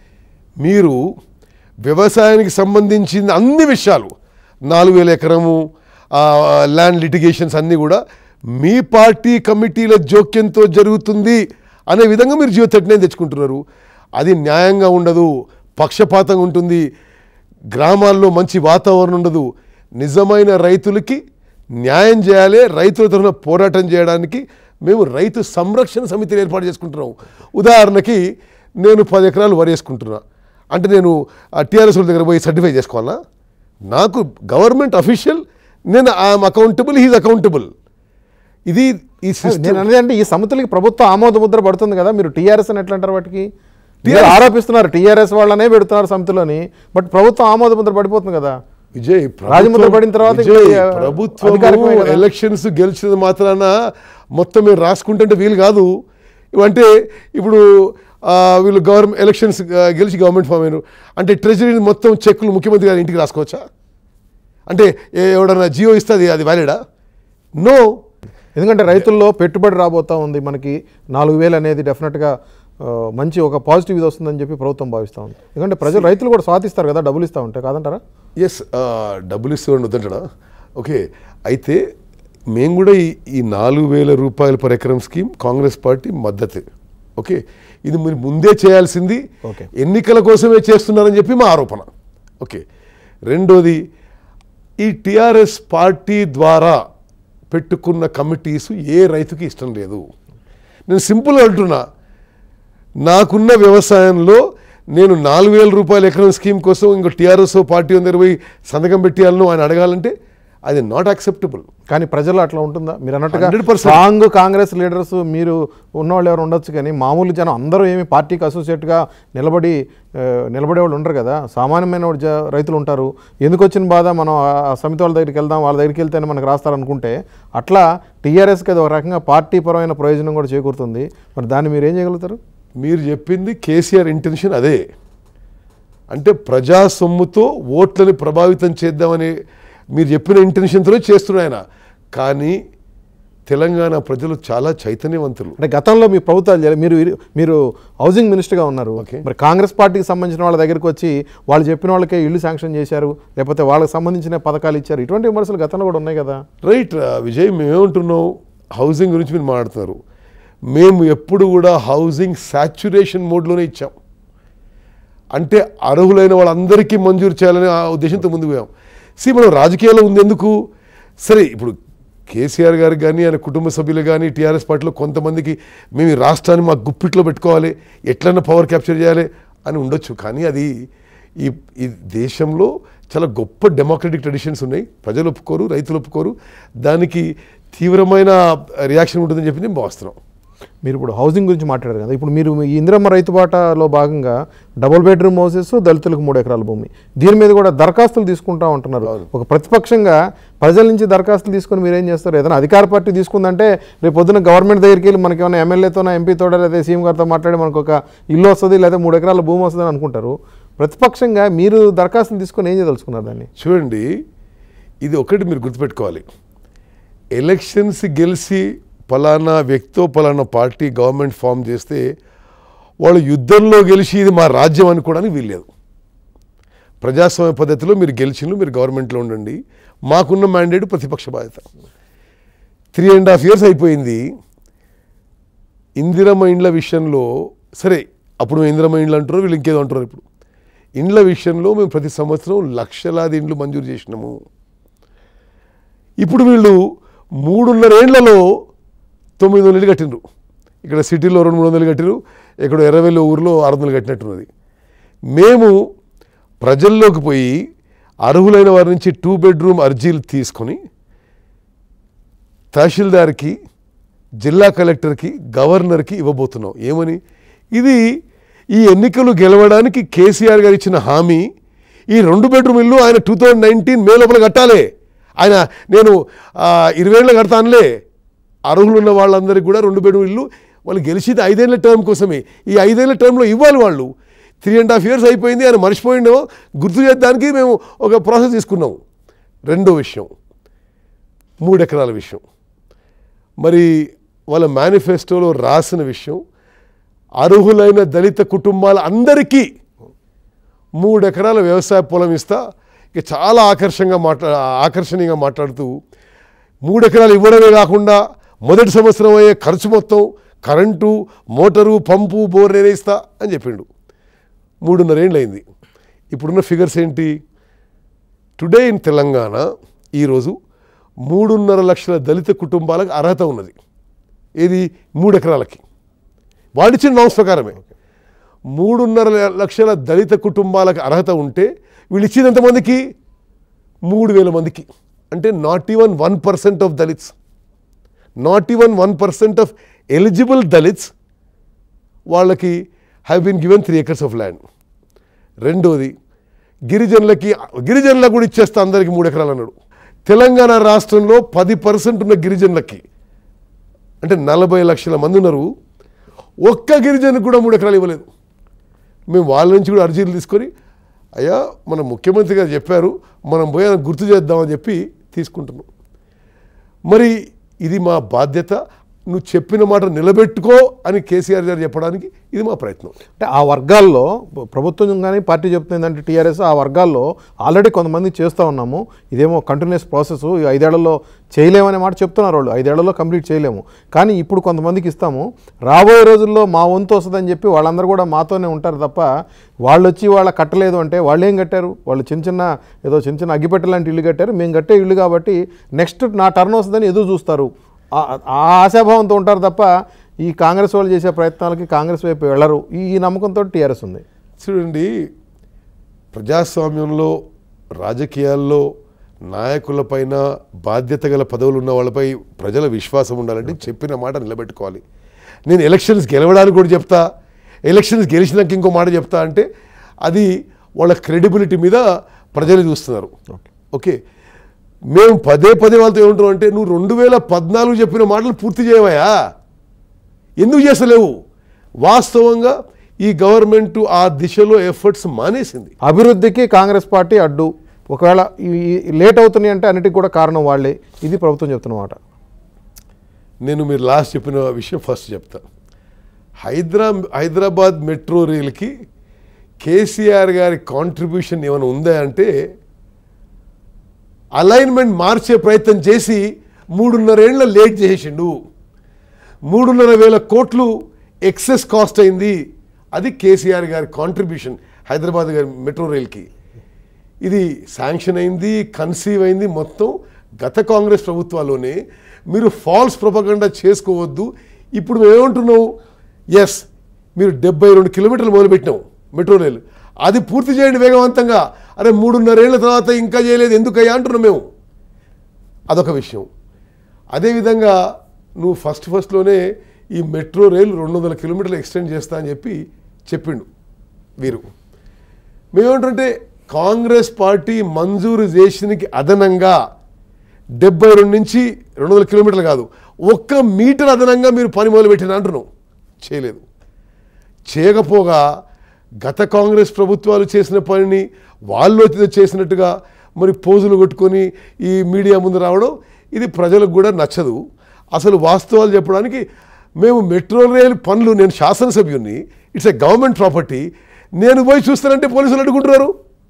మీరు వ్యవసాయానికి సంబంధించిన అన్ని విషయాలు నాలుగు వేల ఎకరము ల్యాండ్ లిటిగేషన్స్ అన్నీ కూడా మీ పార్టీ కమిటీల జోక్యంతో జరుగుతుంది అనే విధంగా మీరు జియో థర్టీ నైన్ తెచ్చుకుంటున్నారు అది న్యాయంగా ఉండదు పక్షపాతంగా ఉంటుంది గ్రామాల్లో మంచి వాతావరణం ఉండదు నిజమైన రైతులకి న్యాయం చేయాలి రైతుల తరఫున పోరాటం చేయడానికి మేము రైతు సంరక్షణ సమితిని ఏర్పాటు చేసుకుంటున్నాం ఉదాహరణకి నేను పది ఎకరాలు వరి వేసుకుంటున్నా అంటే నేను టీఆర్ఎస్ వాళ్ళ దగ్గర పోయి సర్టిఫై చేసుకోవాలా నాకు గవర్నమెంట్ అఫీషియల్ నేను ఐఎమ్ అకౌంటబుల్ హీజ్ అకౌంటబుల్ ఇది ఈ నేను సిస్టమ్ అనేది అంటే ఈ సమితులకి ప్రభుత్వ ఆమోద ముద్ర పడుతుంది కదా మీరు టీఆర్ఎస్ అని ఎట్లా అంటారు వాటికి మీరు ఆరోపిస్తున్నారు టీఆర్ఎస్ వాళ్ళనే పెడుతున్నారు సమితిలోని బట్ ప్రభుత్వం ఆమోద ముద్ర పడిపోతుంది కదా విజయ్ రాజముద్ర పడిన తర్వాత విజయ్, ఇంకా ప్రభుత్వం అధికారికమే కదా. ఎలక్షన్స్ గెలిచిన మాత్రాన మొత్తం మేము రాసుకుంటుంటే వీలు కాదు అంటే ఇప్పుడు ఆ, వీళ్ళు గవర్నమెంట్ ఎలక్షన్స్ ఆ, గెలిచి గవర్నమెంట్ ఫామ్ అయినారు అంటే ట్రెజరీ మొత్తం చెక్కులు ముఖ్యమంత్రి గారి ఇంటికి రాసుకోవచ్చా అంటే ఏ- ఎవడన్నా జియో ఇస్తే అది అది వ్యాలిడా నో ఎందుకంటే రైతుల్లో పెట్టుబడి రాబోతా ఉంది మనకి నాలుగు వేలు అనేది డెఫినెట్గా ఆ, మంచి ఒక పాజిటివ్ ఇది వస్తుందని చెప్పి ప్రభుత్వం భావిస్తూ ఉంది ఎందుకంటే ప్రజలు రైతులు కూడా స్వాతిస్తారు కదా డబ్బులు ఇస్తూ ఉంటాయి కాదంటారా ఎస్ డబ్బులు ఇస్తామని వద్దంటాడా ఓకే అయితే మేము కూడా ఈ ఈ నాలుగు వేల రూపాయల పర్ ఎకరం స్కీమ్ కాంగ్రెస్ పార్టీ మద్దతు ఓకే ఇది మీరు ముందే చేయాల్సింది ఓకే. ఎన్నికల కోసమే చేస్తున్నారని చెప్పి మా ఆరోపణ ఓకే రెండోది ఈ టిఆర్ఎస్ పార్టీ ద్వారా పెట్టుకున్న కమిటీస్ ఏ రైతుకి ఇష్టం లేదు నేను సింపుల్గా అంటున్నా నాకున్న వ్యవసాయంలో నేను నాలుగు వేల రూపాయల ఎకరం స్కీమ్ కోసం ఇంకో టీఆర్ఎస్ పార్టీ దగ్గర పోయి సంతకం పెట్టేయాలను ఆయన అడగాలంటే అది నాట్ యాక్సెప్టబుల్ కానీ ప్రజలు అట్లా ఉంటుందా మీరు అన్నట్టుగా 100% స్ట్రాంగ్ కాంగ్రెస్ లీడర్స్ మీరు ఉన్నవాళ్ళు ఎవరు ఉండొచ్చు కానీ మామూలు జనం అందరూ ఏమి పార్టీకి అసోసియేట్గా నిలబడి ఆ, నిలబడే వాళ్ళు ఉండరు కదా సామాన్యమైన వాడు జ- రైతులు ఉంటారు ఎందుకు వచ్చిన బాధ మనం ఆ- ఆ సమితి వాళ్ళ దగ్గరికి వెళ్దాం వాళ్ళ దగ్గరికి వెళ్తేనే మనకు రాస్తారనుకుంటే అట్లా టీఆర్ఎస్కి అది ఒక రకంగా పార్టీ పరమైన ప్రయోజనం కూడా చేకూరుతుంది మరి దాన్ని మీరు ఏం చేయగలుగుతారు మీరు చెప్పింది కేసీఆర్ ఇంటెన్షన్ అదే అంటే ప్రజా సొమ్ముతో ఓట్లని ప్రభావితం చేద్దామని మీరు చెప్పిన ఇంటెన్షన్తో చేస్తున్నాడు ఆయన కానీ తెలంగాణ ప్రజలు చాలా చైతన్యవంతులు అంటే గతంలో మీ ప్రభుత్వాలు చేయాలి. మీరు మీరు హౌసింగ్ మినిస్టర్గా ఉన్నారు ఓకే. మరి కాంగ్రెస్ పార్టీకి సంబంధించిన వాళ్ళ దగ్గరికి వచ్చి వాళ్ళు చెప్పిన వాళ్ళకే ఇల్లు శాంక్షన్ చేశారు లేకపోతే వాళ్ళకి సంబంధించిన పథకాలు ఇచ్చారు ఇటువంటి విమర్శలు గతంలో కూడా ఉన్నాయి కదా రైట్ రా, విజయ్ మేమేమంటున్నాం హౌసింగ్ గురించి మీరు మాట్లాడుతున్నారు మేము ఎప్పుడు కూడా హౌసింగ్ సాచ్యురేషన్ మోడ్లోనే ఇచ్చాం అంటే అర్హులైన వాళ్ళందరికీ మంజూరు చేయాలనే ఆ ఉద్దేశంతో ముందుకు పోయాం సి మనం రాజకీయాల్లో ఉంది ఎందుకు సరే ఇప్పుడు కేసీఆర్ గారికి కానీ ఆయన కుటుంబ సభ్యులు కానీ టీఆర్ఎస్ పార్టీలో కొంతమందికి మేము ఈ రాష్ట్రాన్ని మా గుప్పిట్లో పెట్టుకోవాలి ఎట్లన్నా పవర్ క్యాప్చర్ చేయాలి అని ఉండొచ్చు కానీ అది ఈ ఈ దేశంలో చాలా గొప్ప డెమోక్రటిక్ ట్రెడిషన్స్ ఉన్నాయి ప్రజలు ఒప్పుకోరు రైతులు ఒప్పుకోరు దానికి తీవ్రమైన రియాక్షన్ ఉంటుందని చెప్పి నేను భావిస్తున్నాం మీరు ఇప్పుడు హౌసింగ్ గురించి మాట్లాడారు కదా ఇప్పుడు మీరు ఈ ఇందిరమ్మ రైతు బాటలో భాగంగా డబుల్ బెడ్రూమ్ హౌసెస్ దళితులకు మూడు ఎకరాల భూమి దీని మీద కూడా దరఖాస్తులు తీసుకుంటా ఉంటున్నారు అవును. ఒక ప్రతిపక్షంగా ప్రజల నుంచి దరఖాస్తులు తీసుకొని మీరు ఏం చేస్తారు ఏదైనా అధికార పార్టీ తీసుకుందంటే రేపు పొద్దున గవర్నమెంట్ దగ్గరికి వెళ్ళి మనకి ఏమైనా ఎమ్మెల్యేతోనో ఎంపీతో లేదా సీఎం గారితో మాట్లాడి మనకు ఒక ఇల్లు వస్తుంది లేదా మూడు ఎకరాల భూమి వస్తుంది అని అనుకుంటారు ప్రతిపక్షంగా మీరు దరఖాస్తులు తీసుకొని ఏం చేయదలుచుకున్నారు దాన్ని చూడండి ఇది ఒకటి మీరు గుర్తుపెట్టుకోవాలి ఎలక్షన్స్ గెలిచి పలానా వ్యక్తితో పలానా పార్టీ గవర్నమెంట్ ఫామ్ చేస్తే వాళ్ళు యుద్ధంలో గెలిచి ఇది మా రాజ్యం అనుకోవడానికి వీల్లేదు ప్రజాస్వామ్య పద్ధతిలో మీరు గెలిచిను మీరు గవర్నమెంట్లో ఉండండి మాకున్న మ్యాండేట్ ప్రతిపక్ష బాధ్యత త్రీ అండ్ హాఫ్ ఇయర్స్ అయిపోయింది ఇందిరమ్మ ఇండ్ల విషయంలో సరే అప్పుడు ఇందిరమ్మ ఇండ్లు అంటారు వీళ్ళు ఇంకేదో అంటారు ఇప్పుడు ఇండ్ల విషయంలో మేము ప్రతి సంవత్సరం లక్షలాది ఇండ్లు మంజూరు చేసినాము ఇప్పుడు వీళ్ళు మూడున్నర ఏండ్లలో తొమ్మిది వందలు కట్టినరు ఇక్కడ సిటీలో రెండు మూడు వందలు కట్టిరు ఇక్కడ ఎర్రవెల్లి ఊరిలో ఆరు వందలు కట్టినట్టున్నది మేము ప్రజల్లోకి పోయి అర్హులైన వారి నుంచి టూ బెడ్రూమ్ అర్జీలు తీసుకొని తహసీల్దార్కి జిల్లా కలెక్టర్కి గవర్నర్కి ఇవ్వబోతున్నాం ఏమని ఇది ఈ ఎన్నికలు గెలవడానికి కేసీఆర్ గారు ఇచ్చిన హామీ ఈ రెండు బెడ్రూమ్ ఇల్లు ఆయన టూ థౌజండ్ నైన్టీన్ మే లోపల కట్టాలి ఆయన నేను ఆ, ఇరవై ఏళ్ళ కడతానులే అర్హులు ఉన్న వాళ్ళందరికీ కూడా రెండు బెడ్రూమ్ ఇల్లు వాళ్ళు గెలిచింది ఐదేళ్ల టర్మ్ కోసమే ఈ ఐదేళ్ల టర్మ్లో ఇవ్వాలి వాళ్ళు త్రీ అండ్ హాఫ్ ఇయర్స్ అయిపోయింది ఆయన మర్చిపోయిండో గుర్తు చేద్దానికి మేము ఒక ప్రాసెస్ తీసుకున్నాము రెండో విషయం మూడు ఎకరాల విషయం మరి వాళ్ళ మేనిఫెస్టోలో రాసిన విషయం అర్హులైన దళిత కుటుంబాల అందరికీ మూడు ఎకరాల వ్యవసాయ పొలం ఇస్తా ఇక చాలా ఆకర్షంగా మాట్లా ఆకర్షణీయంగా మాట్లాడుతూ మూడు ఎకరాలు ఇవ్వడమే కాకుండా మొదటి సంవత్సరం అయ్యే ఖర్చు మొత్తం కరెంటు మోటారు పంపు బోర్ నేనే ఇస్తా అని చెప్పిండు మూడున్నర ఏండ్లు అయింది ఇప్పుడున్న ఫిగర్స్ ఏంటి టుడే ఇన్ తెలంగాణ ఈరోజు మూడున్నర లక్షల దళిత కుటుంబాలకు అర్హత ఉన్నది ఏది మూడు ఎకరాలకి వాడిచ్చిన నామ్స్ ప్రకారమే మూడున్నర లక్షల దళిత కుటుంబాలకు అర్హత ఉంటే వీళ్ళు ఇచ్చింది ఎంతమందికి మూడు వేల మందికి అంటే not even one percent of Dalits not even one percent of eligible Dalits వాళ్ళకి have been given three acres of land రెండోది గిరిజనులకి గిరిజనులకు కూడా ఇచ్చేస్తా అందరికీ మూడు ఎకరాలు అన్నాడు తెలంగాణ రాష్ట్రంలో పది పర్సెంట్ ఉన్న గిరిజనులకి అంటే నలభై లక్షల మంది ఉన్నారు ఒక్క గిరిజనుకు కూడా మూడు ఎకరాలు ఇవ్వలేదు మేము వాళ్ళ నుంచి కూడా అర్జీలు తీసుకొని అయ్యా మన ముఖ్యమంత్రి గారు చెప్పారు మనం పోయి ఆయన గుర్తు చేద్దామని చెప్పి తీసుకుంటున్నాం మరి ఇది మా బాధ్యత నువ్వు చెప్పిన మాట నిలబెట్టుకో అని కేసీఆర్ గారు చెప్పడానికి ఇది మా ప్రయత్నం అంటే ఆ వర్గాల్లో ప్రభుత్వం కానీ పార్టీ చెప్తుంది ఏంటంటే టీఆర్ఎస్ ఆ వర్గాల్లో ఆల్రెడీ కొంతమంది చేస్తూ ఉన్నాము ఇదేమో కంటిన్యూస్ ప్రాసెస్ ఈ ఐదేళ్లలో చేయలేమనే మాట చెప్తున్నారు వాళ్ళు ఐదేళ్లలో కంప్లీట్ చేయలేము కానీ ఇప్పుడు కొంతమందికి ఇస్తాము రాబోయే రోజుల్లో మా వంతు వస్తుందని చెప్పి వాళ్ళందరూ కూడా మాతోనే ఉంటారు తప్ప వాళ్ళు వచ్చి వాళ్ళ కట్టలేదు అంటే వాళ్ళు ఏం కట్టారు వాళ్ళు చిన్న చిన్న ఏదో చిన్న చిన్న అగ్గిపెట్టె లాంటి ఇల్లు కట్టారు మేము కట్టే ఇల్లు కాబట్టి నెక్స్ట్ నా టర్న్ వస్తుందని ఎదురు చూస్తారు ఆ ఆ ఆశాభావంతో ఉంటారు తప్ప ఈ కాంగ్రెస్ వాళ్ళు చేసే ప్రయత్నాలకి కాంగ్రెస్ వైపు వెళ్ళరు ఈ ఈ నమ్మకంతో టీఆర్ఎస్ ఉంది చూడండి ప్రజాస్వామ్యంలో రాజకీయాల్లో నాయకులపైన బాధ్యత గల పదవులు ఉన్న వాళ్ళపై ప్రజల విశ్వాసం ఉండాలంటే చెప్పిన మాట నిలబెట్టుకోవాలి నేను ఎలక్షన్స్ గెలవడానికి కూడా చెప్తా ఎలక్షన్స్ గెలిచినాక ఇంకో మాట చెప్తా అంటే అది వాళ్ళ క్రెడిబిలిటీ మీద ప్రజలు చూస్తున్నారు ఓకే మేము పదే పదే వాళ్ళతో ఏమంటున్నాం అంటే నువ్వు రెండు వేల పద్నాలుగు చెప్పిన మాటలు పూర్తి చేయవయా ఎందుకు చేస్తలేవు వాస్తవంగా ఈ గవర్నమెంట్ ఆ దిశలో ఎఫర్ట్స్ మానేసింది అభివృద్ధికి కాంగ్రెస్ పార్టీ అడ్డు ఒకవేళ ఈ- ఈ లేట్ అవుతున్నాయి అంటే అన్నిటికీ కూడా కారణం వాళ్ళే ఇది ప్రభుత్వం చెప్తున్నమాట నేను మీరు లాస్ట్ చెప్పిన విషయం ఫస్ట్ చెప్తా హైదరా హైదరాబాద్ మెట్రో రైల్కి కేసీఆర్ గారి కాంట్రిబ్యూషన్ ఏమైనా ఉందా అంటే అలైన్మెంట్ మార్చే ప్రయత్నం చేసి మూడున్నరేళ్ల లేట్ చేసిండు మూడున్నర వేల కోట్లు ఎక్సెస్ కాస్ట్ అయింది అది కేసీఆర్ గారి కాంట్రిబ్యూషన్ హైదరాబాద్ గారి మెట్రో రైల్కి ఇది శాంక్షన్ అయింది కన్సీవ్ అయింది మొత్తం గత కాంగ్రెస్ ప్రభుత్వాల్లోనే మీరు ఫాల్స్ ప్రొపగండా చేసుకోవద్దు ఇప్పుడు మేము ఏమంటున్నాం ఎస్ మీరు డెబ్బై రెండు కిలోమీటర్లు మొదలుపెట్టినాం మెట్రో రైలు అది పూర్తి చేయండి వేగవంతంగా అరే మూడున్నరేళ్ల తర్వాత ఇంకా చేయలేదు ఎందుకయ్యా అంటున్నాం మేము అదొక విషయం అదేవిధంగా నువ్వు ఫస్ట్ ఫస్ట్లోనే ఈ మెట్రో రైలు రెండు వందల కిలోమీటర్లు ఎక్స్టెండ్ చేస్తా అని చెప్పి చెప్పిండు వీరు మేమేమంటుంటే కాంగ్రెస్ పార్టీ మంజూరు చేసినకి అదనంగా డెబ్బై రెండు నుంచి రెండు వందల కిలోమీటర్లు కాదు ఒక్క మీటర్ అదనంగా మీరు పని మొదలుపెట్టిన అంటున్నాం చేయలేదు చేయకపోగా గత కాంగ్రెస్ ప్రభుత్వాలు చేసిన పనిని వాళ్ళు వచ్చి చేసినట్టుగా మరి పోజులు కొట్టుకొని ఈ మీడియా ముందు రావడం ఇది ప్రజలకు కూడా నచ్చదు అసలు వాస్తవాలు చెప్పడానికి మేము మెట్రో రైల్ పనులు నేను శాసనసభ్యుని ఇట్స్ ఎ గవర్నమెంట్ ప్రాపర్టీ నేను పోయి చూస్తానంటే పోలీసులు అడ్డుకుంటున్నారు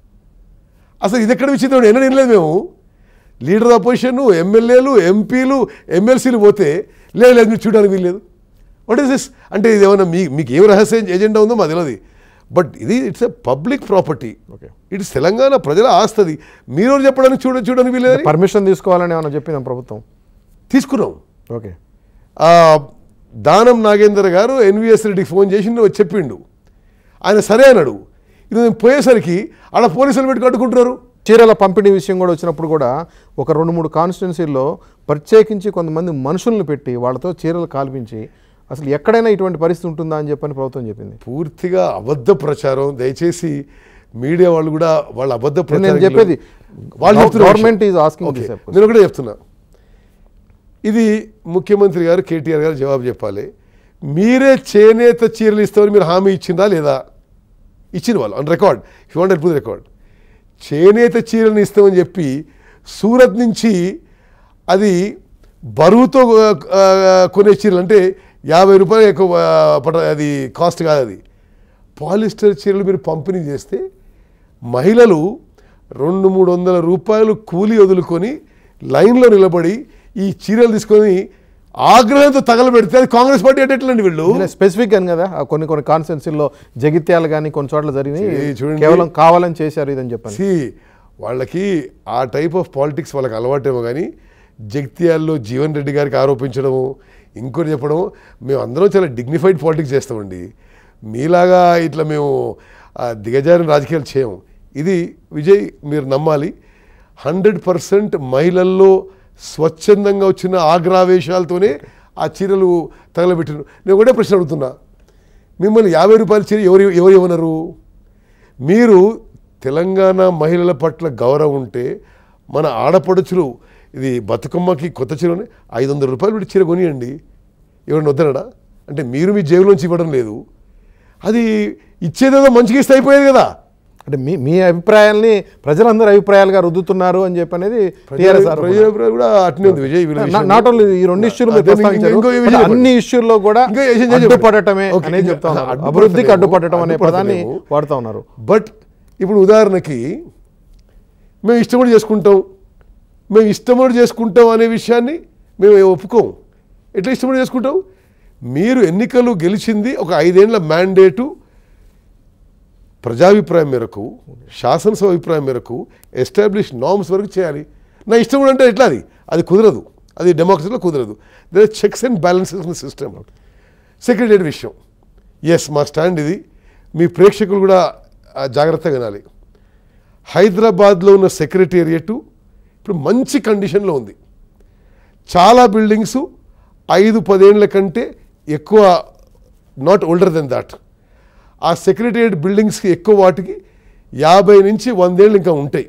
అసలు ఇది ఎక్కడ విచిత్రం ఎన్న వినలేదు మేము లీడర్ అపోజిషన్ ఎమ్మెల్యేలు ఎంపీలు ఎమ్మెల్సీలు పోతే లేదు లేదు మీరు చూడడానికి వీల్లేదు వాట్ ఈస్ దిస్ అంటే ఇది ఏమైనా మీ మీకు ఏం రహస్యం ఎజెండా ఉందో మాకు తెలియదు బట్ ఇది it's a public property okay it's Telangana ప్రజల ఆస్తది మీరు చెప్పడానికి చూడ చూడడానికి వీల్లేదని పర్మిషన్ తీసుకోవాలని ఏమైనా చెప్పిందా ప్రభుత్వం తీసుకున్నాం ఓకే ఆ, దానం నాగేందర్ గారు ఎన్విఎస్ రెడ్డికి ఫోన్ చేసి నువ్వు చెప్పిండు ఆయన సరే అన్నాడు ఇది నేను పోయేసరికి ఆడ పోలీసులు పెట్టి కట్టుకుంటున్నారు చీరల పంపిణీ విషయం కూడా వచ్చినప్పుడు కూడా ఒక రెండు మూడు కాన్స్టిట్యున్సీల్లో ప్రత్యేకించి కొంతమంది మనుషులను పెట్టి వాళ్ళతో చీరలు కాల్పించి అసలు ఎక్కడైనా ఇటువంటి పరిస్థితి ఉంటుందా అని చెప్పని ప్రభుత్వం చెప్పింది పూర్తిగా అబద్ధ ప్రచారం దయచేసి మీడియా వాళ్ళు కూడా వాళ్ళ అబద్ధ నేను ప్రచారం చెప్పేది వాళ్ళు చెప్తున్న గవర్నమెంట్ విషయం. Is asking okay. దిస్ నేను ఒకటే చెప్తున్నా ఇది ముఖ్యమంత్రి గారు కేటీఆర్ గారు జవాబు చెప్పాలి మీరే చేనేత చీరలు ఇస్తామని మీరు హామీ ఇచ్చిందా లేదా ఇచ్చిన వాళ్ళు ఆన్ రికార్డ్ యూ వాంట్ ఎల్పు రికార్డ్ చేనేత చీరలను ఇస్తామని చెప్పి సూరత్ నుంచి అది బరువుతో ఆ, కొనే చీరలు అంటే యాభై రూపాయలు ఎక్కువ ఆ, పడ- అది కాస్ట్ కాదు అది పాలిస్టర్ చీరలు మీరు పంపిణీ చేస్తే మహిళలు రెండు మూడు వందల రూపాయలు కూలి వదులుకొని లైన్లో నిలబడి ఈ చీరలు తీసుకొని ఆగ్రహంతో తగలబెడితే అది కాంగ్రెస్ పార్టీ అంటే ఎట్లండి వీళ్ళు స్పెసిఫిక్ అని కదా ఆ కొన్ని కొన్ని కాన్స్టిట్యున్సీల్లో జగిత్యాలు కానీ కొన్ని చోట్ల జరిగినాయి See, చూడండి. కేవలం కావాలని చేశారు ఇదని చెప్పాను సి వాళ్ళకి ఆ టైప్ ఆఫ్ పాలిటిక్స్ వాళ్ళకి అలవాటేమో కానీ జగిత్యాల్లో జీవన్ రెడ్డి గారికి ఆరోపించడము ఇంకోటి చెప్పడము మేము అందరం చాలా డిగ్నిఫైడ్ పాలిటిక్స్ చేస్తామండి మీలాగా ఇట్లా మేము ఆ, దిగజారిన రాజకీయాలు చేయము ఇది విజయ్ మీరు నమ్మాలి హండ్రెడ్ పర్సెంట్ మహిళల్లో స్వచ్ఛందంగా వచ్చిన ఆగ్రావేశాలతోనే ఆ చీరలు తగలబెట్టిన నేను ఒకటే ప్రశ్న అడుగుతున్నా మిమ్మల్ని యాభై రూపాయల చీర ఎవరు ఎవరు ఏమన్నారు మీరు తెలంగాణ మహిళల పట్ల గౌరవం ఉంటే మన ఆడపడుచులు ఇది బతుకమ్మకి కొత్త చీర ఐదు వందల రూపాయలు పెట్టి చీర కొనియండి ఎవరిని వద్దనడా అంటే మీరు మీ జేబులోంచి ఇవ్వడం లేదు అది ఇచ్చేదేదో మంచిగా ఇస్తే అయిపోయేది కదా అంటే మీ మీ అభిప్రాయాల్ని ప్రజలందరూ అభిప్రాయాలుగా రుద్దుతున్నారు అని చెప్పి అనేది టీఆర్ఎస్ ప్రజల ప్రజల అభిప్రాయం కూడా అట్నే ఉంది విజయ్ వీళ్ళ విషయంలో. నాట్ ఓన్లీ ఈ రెండు ఇష్యూలు మీరు అదే ఇంకో- ప్రస్తావించారు ఇంకో విషయం but చెప్పండి. అన్ని ఇష్యూల్లో కూడా ఇంకో విషయం చెప్పండి. అడ్డుపడటమే ఓకే, అనేది ఇంకా చెప్తా ఉన్నారు అడ్డుపడతలేము. అభివృద్ధికి అడ్డుపడటం అనే పదాన్ని అడ్డుపడతలేము. వాడుతా ఉన్నారు బట్ ఇప్పుడు ఉదాహరణకి మేము ఇష్టపడి చేసుకుంటాం మేము ఇష్టపడి చేసుకుంటాం అనే విషయాన్ని మేము ఒప్పుకోం ఎట్లా ఇష్టపడి చేసుకుంటాం మీరు ఎన్నికలు గెలిచింది ఒక ఐదేళ్ల మ్యాండేటు ప్రజాభిప్రాయం మేరకు శాసనసభ అభిప్రాయం మేరకు ఎస్టాబ్లిష్ నార్మ్స్ వరకు చేయాలి నా ఇష్టం కూడా అంటే ఎట్లా అది అది కుదరదు అది డెమోక్రసీలో కుదరదు there checks and balances in system secretary విషయం ఎస్ మా స్టాండ్ ఇది మీ ప్రేక్షకులు కూడా ఆ, జాగ్రత్తగా వినాలి హైదరాబాద్లో ఉన్న సెక్రటేరియట్ ఇప్పుడు మంచి కండిషన్లో ఉంది చాలా బిల్డింగ్స్ ఐదు పదేళ్ల కంటే ఎక్కువ నాట్ ఓల్డర్ దెన్ దాట్ ఆ సెక్రటేరియట్ బిల్డింగ్స్కి ఎక్కువ వాటికి యాభై నుంచి వందేళ్ళు ఇంకా ఉంటాయి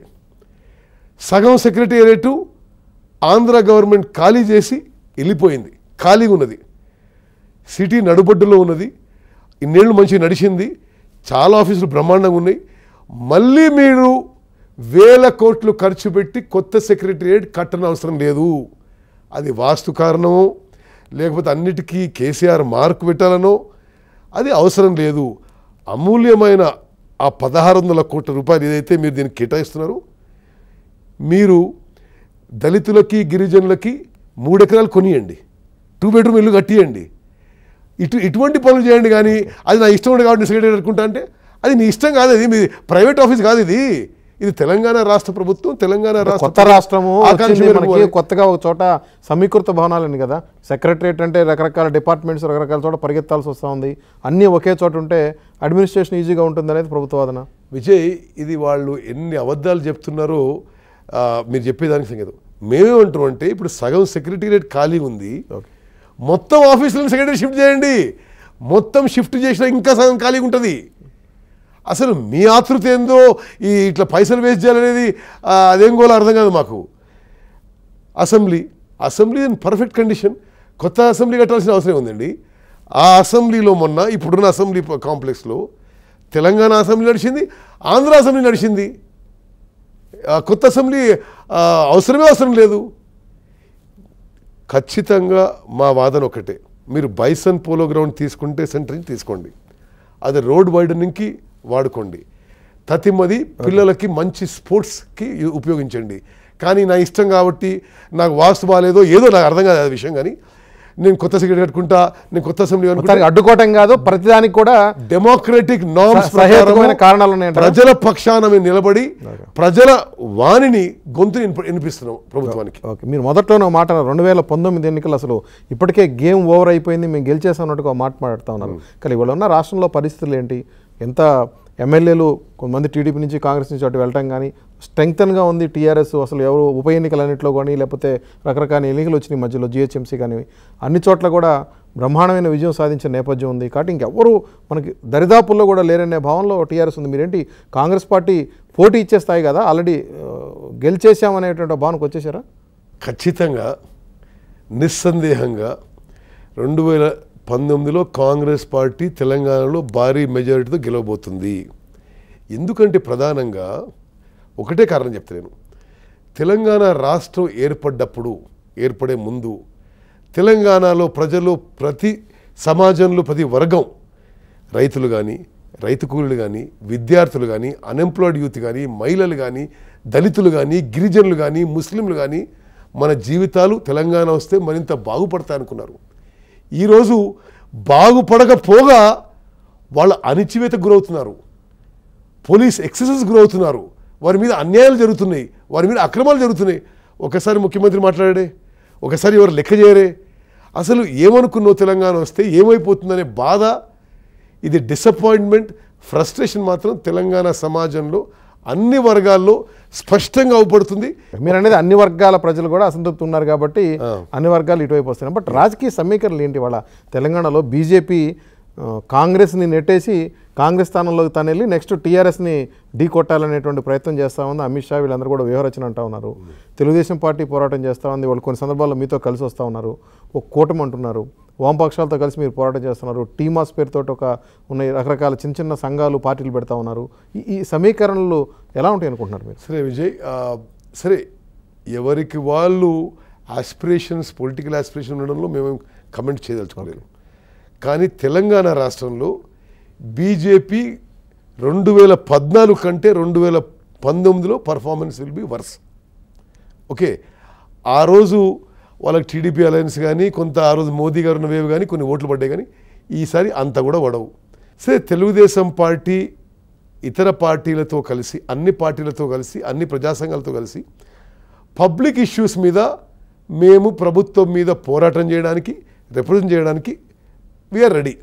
సగం సెక్రటేరియట్ ఆంధ్ర గవర్నమెంట్ ఖాళీ చేసి వెళ్ళిపోయింది ఖాళీగా ఉన్నది సిటీ నడుబొడ్డులో ఉన్నది ఇన్నేళ్ళు మంచిగా నడిచింది చాలా ఆఫీసులు బ్రహ్మాండంగా ఉన్నాయి మళ్ళీ మీరు వేల కోట్లు ఖర్చు పెట్టి కొత్త సెక్రటరియేట్ కట్టని అవసరం లేదు అది వాస్తు కారణమో లేకపోతే అన్నిటికీ కేసీఆర్ మార్కు పెట్టాలనో అది అవసరం లేదు అమూల్యమైన ఆ పదహారు వందల కోట్ల రూపాయలు ఏదైతే మీరు దీనికి కేటాయిస్తున్నారో మీరు దళితులకి గిరిజనులకి మూడు ఎకరాలు కొనియండి టూ బెడ్రూమ్ ఇల్లు కట్టియండి ఇటు ఇటువంటి పనులు చేయండి కానీ అది నా ఇష్టం ఉండే కాబట్టి సెక్రటరీ అనుకుంటా అంటే అది నీ ఇష్టం కాదు ఇది మీ ప్రైవేట్ ఆఫీస్ కాదు ఇది ఇది తెలంగాణ రాష్ట్ర ప్రభుత్వం తెలంగాణ రాష్ట్ర కొత్త రాష్ట్రము ఆకాంక్ష వచ్చింది మేరకు మనకి కొత్తగా ఒక చోట సమీకృత భవనాలని కదా సెక్రటరేట్ అంటే రకరకాల డిపార్ట్మెంట్స్ రకరకాల చోట పరిగెత్తాల్సి వస్తూ ఉంది అన్నీ ఒకే చోట ఉంటే అడ్మినిస్ట్రేషన్ ఈజీగా ఉంటుంది అనేది ప్రభుత్వ వాదన విజయ్ ఇది వాళ్ళు ఎన్ని అబద్ధాలు చెప్తున్నారో ఆ, మీరు చెప్పేదానికి సంగతి మేమేమంటాం అంటే ఇప్పుడు సగం సెక్రటేరియట్ ఖాళీ ఉంది ఓకే మొత్తం ఆఫీసులను సెక్రటరీ షిఫ్ట్ చేయండి మొత్తం షిఫ్ట్ చేసినా ఇంకా సగం ఖాళీగా ఉంటుంది అసలు మీ ఆతృత ఏందో ఈ ఇట్లా పైసలు వేస్ట్ చేయాలనేది ఆ, అదేం గోలో అర్థం కాదు మాకు assembly assembly in perfect condition కొత్త అసెంబ్లీ కట్టాల్సిన అవసరం ఉందండి ఆ అసెంబ్లీలో మొన్న ఇప్పుడున్న అసెంబ్లీ కాంప్లెక్స్లో తెలంగాణ అసెంబ్లీ నడిచింది ఆంధ్ర అసెంబ్లీ నడిచింది ఆ కొత్త అసెంబ్లీ ఆ, అవసరమే అవసరం లేదు ఖచ్చితంగా మా వాదన ఒకటే మీరు బైసన్ పోలో గ్రౌండ్ తీసుకుంటే సెంటర్ నుంచి తీసుకోండి అది రోడ్ వైడనింగ్కి వాడుకోండి తతిమది పిల్లలకి మంచి స్పోర్ట్స్కి ఉపయోగించండి కానీ నా ఇష్టం కాబట్టి నాకు వాస్తు బాగాలేదో ఏదో నాకు అర్థం కాదు ఆ విషయం కానీ నేను కొత్త సెక్రటరీ కట్టుకుంటా నేను కొత్త అసెంబ్లీ అనుకుంటా మొత్తానికి అడ్డుకోవటం కాదు ప్రతిదానికి కూడా డెమోక్రటిక్ నార్మ్స్ స- సహేతుకమైన కారణాలు ఉన్నాయంటారా? ప్రజల పక్షాన మేము నిలబడి ప్రజల వాణిని గొంతు వినిప- వినిపిస్తున్నాం ప్రభుత్వానికి ఓకే మీరు మొదట్లోనే ఒక మాట అన్నారు రెండు వేల పంతొమ్మిది ఎన్నికలు అసలు ఇప్పటికే గేమ్ ఓవర్ అయిపోయింది మేము గెలిచేసామన్నట్టుగా ఒక మాట మాట్లాడుతూ ఉన్నారు కానీ ఇవాళ ఉన్న రాష్ట్రంలో పరిస్థితులు ఏంటి ఎంత ఎమ్మెల్యేలు కొంతమంది టీడీపీ నుంచి కాంగ్రెస్ నుంచి అటు వెళ్ళటం కానీ స్ట్రెంగ్తన్గా ఉంది టీఆర్ఎస్ అసలు ఎవరు ఉప ఎన్నికలన్నింటిలో కానీ లేకపోతే రకరకాల ఎన్నికలు వచ్చినాయి మధ్యలో జిహెచ్ఎంసీ కానీ అన్ని చోట్ల కూడా బ్రహ్మాండమైన విజయం సాధించిన నేపథ్యం ఉంది కాబట్టి ఇంకెవ్వరు మనకి దరిదాపుల్లో కూడా లేరనే భావంలో టీఆర్ఎస్ ఉంది మీరేంటి కాంగ్రెస్ పార్టీ పోటీ ఇచ్చే స్థాయి కదా ఆల్రెడీ గెలిచేసామనేటువంటి భావనకు వచ్చేసారా ఖచ్చితంగా నిస్సందేహంగా రెండు వేల పంతొమ్మిదిలో కాంగ్రెస్ పార్టీ తెలంగాణలో భారీ మెజారిటీతో గెలవబోతుంది ఎందుకంటే ప్రధానంగా ఒకటే కారణం చెప్తాను తెలంగాణ రాష్ట్రం ఏర్పడ్డప్పుడు ఏర్పడే ముందు తెలంగాణలో ప్రజలు ప్రతి సమాజంలో ప్రతి వర్గం రైతులు కానీ రైతు కూలీలు కానీ విద్యార్థులు కానీ అన్ఎంప్లాయిడ్ యూత్ కానీ మహిళలు కానీ దళితులు కానీ గిరిజనులు కానీ ముస్లింలు కానీ మన జీవితాలు తెలంగాణ వస్తే మరింత బాగుపడతాయి అనుకున్నారు ఈరోజు బాగుపడకపోగా వాళ్ళ అణిచివేతకు గురవుతున్నారు పోలీస్ ఎక్సెసెస్ గురవుతున్నారు వారి మీద అన్యాయాలు జరుగుతున్నాయి వారి మీద అక్రమాలు జరుగుతున్నాయి ఒకసారి ముఖ్యమంత్రి మాట్లాడే ఒకసారి ఎవరు లెక్క చేయరే అసలు ఏమనుకున్నావు తెలంగాణ వస్తే ఏమైపోతుందనే బాధ ఇది డిసప్పాయింట్మెంట్ ఫ్రస్ట్రేషన్ మాత్రం తెలంగాణ సమాజంలో అన్ని వర్గాల్లో స్పష్టంగా అవుపడుతుంది మీరు అనేది అన్ని వర్గాల ప్రజలు కూడా అసంతృప్తి ఉన్నారు కాబట్టి అన్ని వర్గాలు ఇటువైపు వస్తున్నాయి బట్ రాజకీయ సమీకరణలు ఏంటి వాళ్ళ తెలంగాణలో బీజేపీ ఆ, కాంగ్రెస్ని నెట్టేసి కాంగ్రెస్ స్థానంలోకి తను వెళ్ళి నెక్స్ట్ టీఆర్ఎస్ని ఢీ కొట్టాలనేటువంటి ప్రయత్నం చేస్తూ ఉంది అమిత్ షా వీళ్ళందరూ కూడా వ్యూహరచన అంటూ ఉన్నారు తెలుగుదేశం పార్టీ పోరాటం చేస్తూ ఉంది వాళ్ళు కొన్ని సందర్భాల్లో మీతో కలిసి వస్తూ ఉన్నారు ఒక కూటమి అంటున్నారు వామపక్షాలతో కలిసి మీరు పోరాటం చేస్తున్నారు టీమాస్ పేరుతో ఒక ఉన్న రకరకాల చిన్న చిన్న సంఘాలు పార్టీలు పెడతా ఉన్నారు ఈ- ఈ సమీకరణలు ఎలా ఉంటాయి అనుకుంటున్నారు మీరు సరే విజయ్ ఆ, సరే ఎవరికి వాళ్ళు ఆస్పిరేషన్స్ పొలిటికల్ ఆస్పిరేషన్ ఉండడంలో మేము కమెంట్ చేయదలుచుకోలేదు కానీ తెలంగాణ రాష్ట్రంలో బీజేపీ రెండు వేల పద్నాలుగు కంటే రెండు వేల పంతొమ్మిదిలో performance will be worse okay ఆ రోజు వాళ్ళకి టీడీపీ అలయన్స్ కానీ కొంత ఆ రోజు మోదీ గారు ఉన్న వేవ్ కానీ కొన్ని ఓట్లు పడ్డాయి కానీ ఈసారి అంత కూడా పడవు సరే తెలుగుదేశం పార్టీ ఇతర పార్టీలతో కలిసి అన్ని పార్టీలతో కలిసి అన్ని ప్రజా సంఘాలతో కలిసి పబ్లిక్ ఇష్యూస్ మీద మేము ప్రభుత్వం మీద పోరాటం చేయడానికి రిప్రజెంట్ చేయడానికి వీఆర్ రెడీ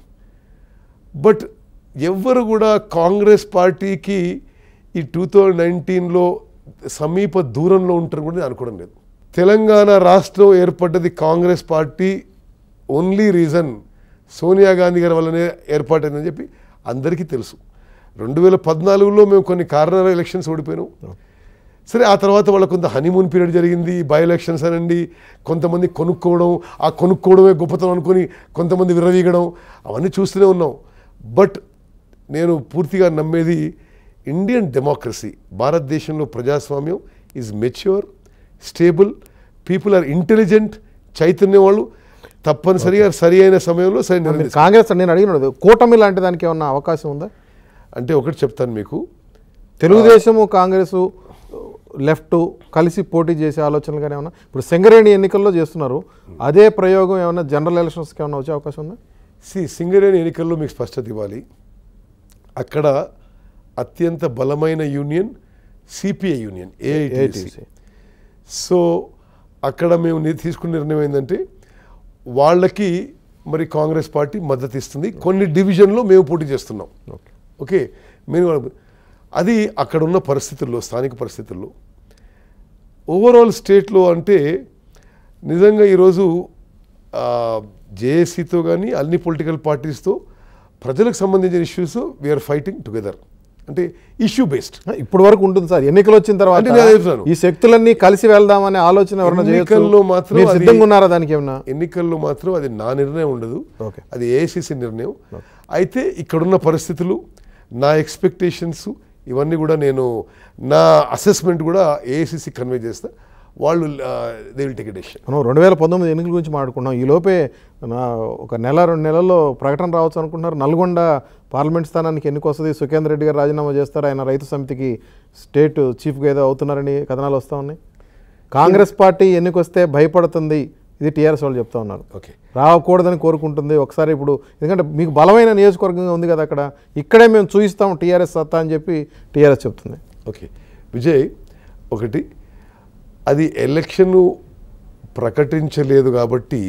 బట్ ఎవ్వరు కూడా కాంగ్రెస్ పార్టీకి ఈ టూ థౌజండ్ నైన్టీన్లో సమీప దూరంలో ఉంటారని కూడా నేను అనుకోవడం లేదు తెలంగాణ రాష్ట్రం ఏర్పడ్డది Congress party only reason Sonia Gandhi గారి వల్లనే ఏర్పాటైందని చెప్పి అందరికీ తెలుసు రెండు వేల పద్నాలుగులో మేము కొన్ని కారణాల ఎలక్షన్స్ ఓడిపోయినాం సరే ఆ తర్వాత వాళ్ళ కొంత హనీమూన్ పీరియడ్ జరిగింది బై ఎలక్షన్స్ అనండి కొంతమంది కొనుక్కోవడం ఆ కొనుక్కోవడమే గొప్పతనం అనుకొని కొంతమంది విర్రవీగడం అవన్నీ చూస్తూనే ఉన్నాం బట్ నేను పూర్తిగా నమ్మేది ఇండియన్ డెమోక్రసీ భారతదేశంలో ప్రజాస్వామ్యం is mature stable people are intelligent చైతన్యం వాళ్ళు తప్పనిసరిగా సరి అయిన సమయంలో సరి నిర్ణయం మీరు కాంగ్రెస్ నేను అడిగినది కూటమి లాంటి దానికి ఏమన్నా అవకాశం ఉందా అంటే ఒకటి చెప్తాను మీకు తెలుగుదేశము కాంగ్రెస్ లెఫ్ట్ కలిసి పోటీ చేసే ఆలోచనలు కానీ ఏమన్నా ఇప్పుడు సింగరేణి ఎన్నికల్లో చేస్తున్నారు అదే ప్రయోగం ఏమన్నా జనరల్ ఎలక్షన్స్కి ఏమన్నా వచ్చే అవకాశం ఉందా సి సింగరేణి ఎన్నికల్లో మీకు స్పష్టత ఇవ్వాలి అక్కడ అత్యంత బలమైన union CPI union AITC AITC. సో అక్కడ మేము ని- తీసుకున్న నిర్ణయం ఏంటంటే వాళ్ళకి మరి కాంగ్రెస్ పార్టీ మద్దతు ఇస్తుంది కొన్ని డివిజన్లో మేము పోటీ చేస్తున్నాం ఓకే ఓకే మేము వాళ్ళ- అది అక్కడ ఉన్న పరిస్థితుల్లో స్థానిక పరిస్థితుల్లో ఓవరాల్ స్టేట్లో అంటే నిజంగా ఈరోజు జేఏసీతో కానీ అన్ని పొలిటికల్ పార్టీస్తో ప్రజలకు సంబంధించిన ఇష్యూస్ వీఆర్ ఫైటింగ్ టుగెదర్ అంటే ఇష్యూ బేస్డ్ ఇప్పుడు వరకు ఉంటుంది సార్ ఎన్నికలు వచ్చిన తర్వాత అంటే నేను చెప్తున్నాను. ఈ శక్తులన్నీ కలిసి వెళ్దామనే ఆలోచన ఎవరైనా ఎన్నికల్లో మాత్రం మీరు అది- సిద్ధంగా ఉన్నారా దానికి ఏమన్నా ఎన్నికల్లో మాత్రం అది నా నిర్ణయం ఉండదు ఓకే అది ఏఐసిసి నిర్ణయం అయితే ఇక్కడున్న పరిస్థితులు నా ఎక్స్పెక్టేషన్స్ ఇవన్నీ కూడా నేను నా అసెస్మెంట్ కూడా ఏఐసిసి కన్వే చేస్తా వాళ్ళు దే విల్ టేక్ డెసిషన్ మనం రెండు వేల పంతొమ్మిది ఎన్నికల గురించి మాట్లాడుకున్నాం ఈ లోపే నా ఒక నెల రెండు నెలల్లో ప్రకటన రావచ్చు అనుకుంటున్నారు నల్గొండ పార్లమెంట్ స్థానానికి ఎన్నిక వస్తుంది సుఖేందర్ రెడ్డి గారు రాజీనామా చేస్తారు ఆయన రైతు సమితికి స్టేట్ చీఫ్గా ఏదో అవుతున్నారని కథనాలు వస్తూ ఉన్నాయి కాంగ్రెస్ పార్టీ ఎన్నికొస్తే భయపడుతుంది ఇది టీఆర్ఎస్ వాళ్ళు చెప్తా ఉన్నారు ఓకే రాకూడదని కోరుకుంటుంది ఒకసారి ఇప్పుడు ఎందుకంటే మీకు బలమైన నియోజకవర్గంగా ఉంది కదా అక్కడ ఇక్కడే మేము చూపిస్తాం టీఆర్ఎస్ సత్తా అని చెప్పి టీఆర్ఎస్ చెప్తుంది ఓకే విజయ్ ఒకటి అది ఎలక్షన్ ప్రకటించలేదు కాబట్టి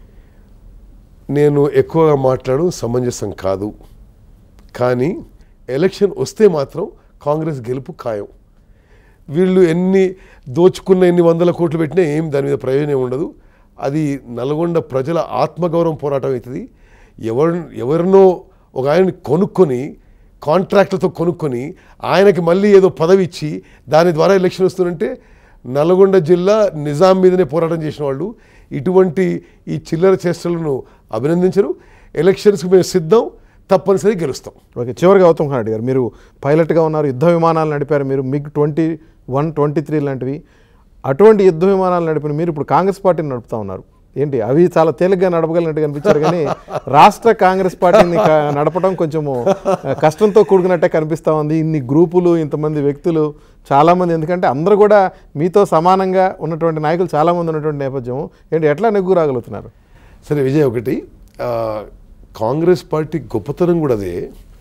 నేను ఎక్కువగా మాట్లాడడం సమంజసం కాదు కానీ ఎలక్షన్ వస్తే మాత్రం కాంగ్రెస్ గెలుపు ఖాయం వీళ్ళు ఎన్ని దోచుకున్న ఎన్ని వందల కోట్లు పెట్టినా ఏం దాని మీద ప్రయోజనం ఉండదు అది నల్గొండ ప్రజల ఆత్మగౌరవం పోరాటం అవుతుంది ఎవరు ఎవరినో ఒక ఆయన్ని కొనుక్కొని కాంట్రాక్ట్లతో కొనుక్కొని ఆయనకి మళ్ళీ ఏదో పదవి ఇచ్చి దాని ద్వారా ఎలక్షన్ వస్తుందంటే నల్గొండ జిల్లా నిజాం మీదనే పోరాటం చేసిన వాళ్ళు ఇటువంటి ఈ చిల్లర చేష్టలను అభినందించరు ఎలక్షన్స్కి మేము సిద్ధం తప్పనిసరి గెలుస్తాం ఓకే చివరిగా గౌతమ్ రెడ్డి గారు మీరు పైలట్గా ఉన్నారు యుద్ధ విమానాలు నడిపారు మీరు MiG twenty one twenty three లాంటివి అటువంటి యుద్ధ విమానాలు నడిపిన మీరు ఇప్పుడు కాంగ్రెస్ పార్టీని నడుపుతా ఉన్నారు ఏంటి అవి చాలా తేలిగ్గా నడపగలిగినట్టు కనిపించారు కానీ రాష్ట్ర కాంగ్రెస్ పార్టీని క- నడపడం కొంచెము ఆ, కష్టంతో కూడుకున్నట్టే కనిపిస్తూ ఉంది ఇన్ని గ్రూపులు ఇంతమంది వ్యక్తులు చాలామంది ఎందుకంటే అందరూ కూడా మీతో సమానంగా ఉన్నటువంటి నాయకులు చాలామంది ఉన్నటువంటి నేపథ్యం ఏంటి ఎట్లా నెగ్గు రాగలుగుతున్నారు సరే విజయ్ ఒకటి ఆ, కాంగ్రెస్ పార్టీ గొప్పతనం కూడా అదే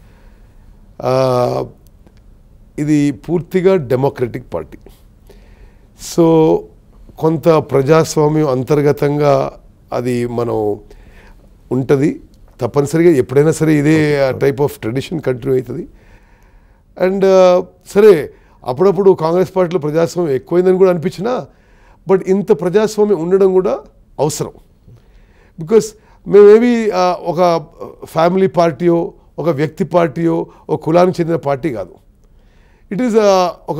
ఆ, ఇది పూర్తిగా డెమోక్రటిక్ పార్టీ సో కొంత ప్రజాస్వామ్యం అంతర్గతంగా అది మనం ఉంటుంది తప్పనిసరిగా ఎప్పుడైనా సరే ఇదే టైప్ ఆఫ్ ట్రెడిషన్ కంటిన్యూ అవుతుంది అండ్ సరే అప్పుడప్పుడు కాంగ్రెస్ పార్టీలో ప్రజాస్వామ్యం ఎక్కువైందని కూడా అనిపించినా బట్ ఇంత ప్రజాస్వామ్యం ఉండడం కూడా అవసరం బికాస్ మేమేమి ఆ, ఒక ఫ్యామిలీ పార్టీయో ఒక వ్యక్తి పార్టీయో ఒక కులానికి చెందిన పార్టీ కాదు ఇట్ ఈస్ ఒక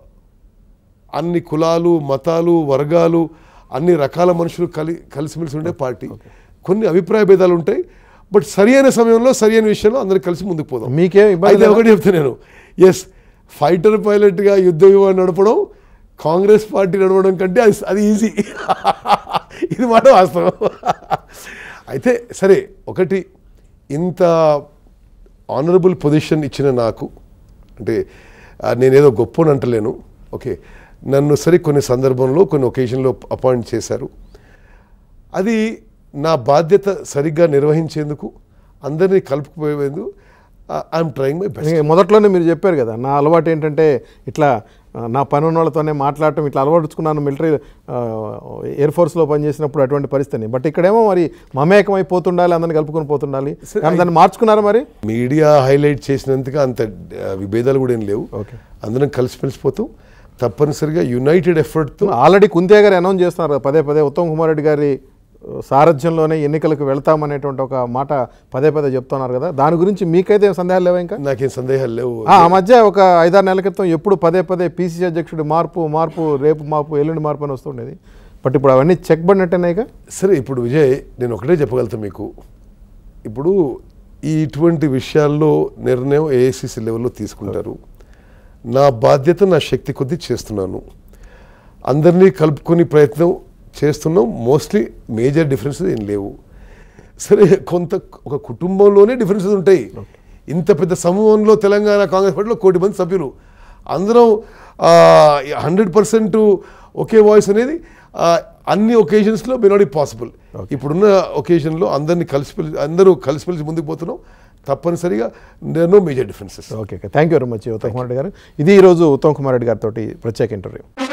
అన్ని కులాలు మతాలు వర్గాలు అన్ని రకాల మనుషులు కలి కలిసిమెలిసి ఉండే పార్టీ కొన్ని అభిప్రాయ భేదాలు ఉంటాయి బట్ సరి అయిన సమయంలో సరి అయిన విషయంలో అందరు కలిసి ముందుకు పోదాం మీకేం ఇబ్బంది అయితే లేదా? ఒకటి చెప్తా నేను ఎస్ ఫైటర్ పైలట్గా యుద్ధ విమానం నడపడం కాంగ్రెస్ పార్టీ నడవడం కంటే అది అది ఈజీ ఇది మాట వాస్తవం అయితే సరే ఒకటి ఇంత ఆనరబుల్ పొజిషన్ ఇచ్చిన నాకు అంటే ఆ, నేనేదో గొప్ప అంటలేను ఓకే నన్ను సరే కొన్ని సందర్భంలో కొన్ని ఒకేషన్లో అపాయింట్ చేశారు అది నా బాధ్యత సరిగ్గా నిర్వహించేందుకు అందరినీ కలుపుకుపోయేందుకు ఐఎమ్ ట్రయింగ్ మై బెస్ట్ అందుకే మొదట్లోనే మీరు చెప్పారు కదా నా అలవాటు ఏంటంటే ఇట్లా ఆ, నా పని ఉన్న వాళ్ళతోనే మాట్లాడటం ఇట్లా అలవాటుకున్నాను మిలిటరీ ఎయిర్ ఫోర్స్లో పనిచేసినప్పుడు అటువంటి పరిస్థితిని బట్ ఇక్కడేమో మరి మమేకం అయిపోతుండాలి అందరిని కలుపుకొని పోతుండాలి సరే, కానీ దాన్ని మార్చుకున్నారా మరి మీడియా హైలైట్ చేసినంతగా అంత ఆ, విభేదాలు కూడా ఏం లేవు ఓకే అందరం కలిసిమెలిసిపోతాం తప్పనిసరిగా యునైటెడ్ ఎఫర్ట్తో ఆల్రెడీ కుంతే గారు అనౌన్స్ చేస్తున్నారు కదా, పదే పదే ఉత్తమ్ కుమార్ రెడ్డి గారి ఆ, సారథ్యంలోనే ఎన్నికలకు వెళ్తామనేటువంటి ఒక మాట పదే పదే చెప్తున్నారు కదా దాని గురించి మీకైతే ఏం సందేహాలు లేవా ఇంకా నాకేం సందేహాలు లేవు ఆ ఆ మధ్య ఒక ఐదారు నెలల క్రితం ఎప్పుడు పదే పదే పీసీసీ అధ్యక్షుడు మార్పు మార్పు రేపు మార్పు ఎల్లుండి మార్పు అని వస్తుండేది బట్ ఇప్పుడు అవన్నీ చెక్ పడినట్టేనాయిగా సరే ఇప్పుడు విజయ్ నేను ఒకటే చెప్పగలుగుతా మీకు ఇప్పుడు ఈ ఇటువంటి విషయాల్లో నిర్ణయం ఏఐసిసి లెవెల్లో తీసుకుంటారు నా బాధ్యత నా శక్తి కొద్దీ చేస్తున్నాను అందరినీ కలుపుకొని ప్రయత్నం చేస్తున్నాం మోస్ట్లీ మేజర్ డిఫరెన్సెస్ ఏం లేవు సరే కొంత ఒక కుటుంబంలోనే డిఫరెన్సెస్ ఉంటాయి ఇంత పెద్ద సమూహంలో తెలంగాణ కాంగ్రెస్ పార్టీలో కోటి మంది సభ్యులు అందరం హండ్రెడ్ పర్సెంట్ ఒకే వాయిస్ అనేది ఆ, అన్ని ఒకేషన్స్లో మే నాట్ పాసిబుల్ ఇప్పుడున్న ఒకేషన్లో అందరినీ కలిసి అందరూ కలిసిమెలిసి ముందుకు పోతున్నాం తప్పనిసరిగా no major differences okay thank you very much Uttam Kumar Reddy గారు ఇది ఈరోజు ఉత్తమ్ కుమార్ రెడ్డి గారితో ప్రత్యేక ఇంటర్వ్యూ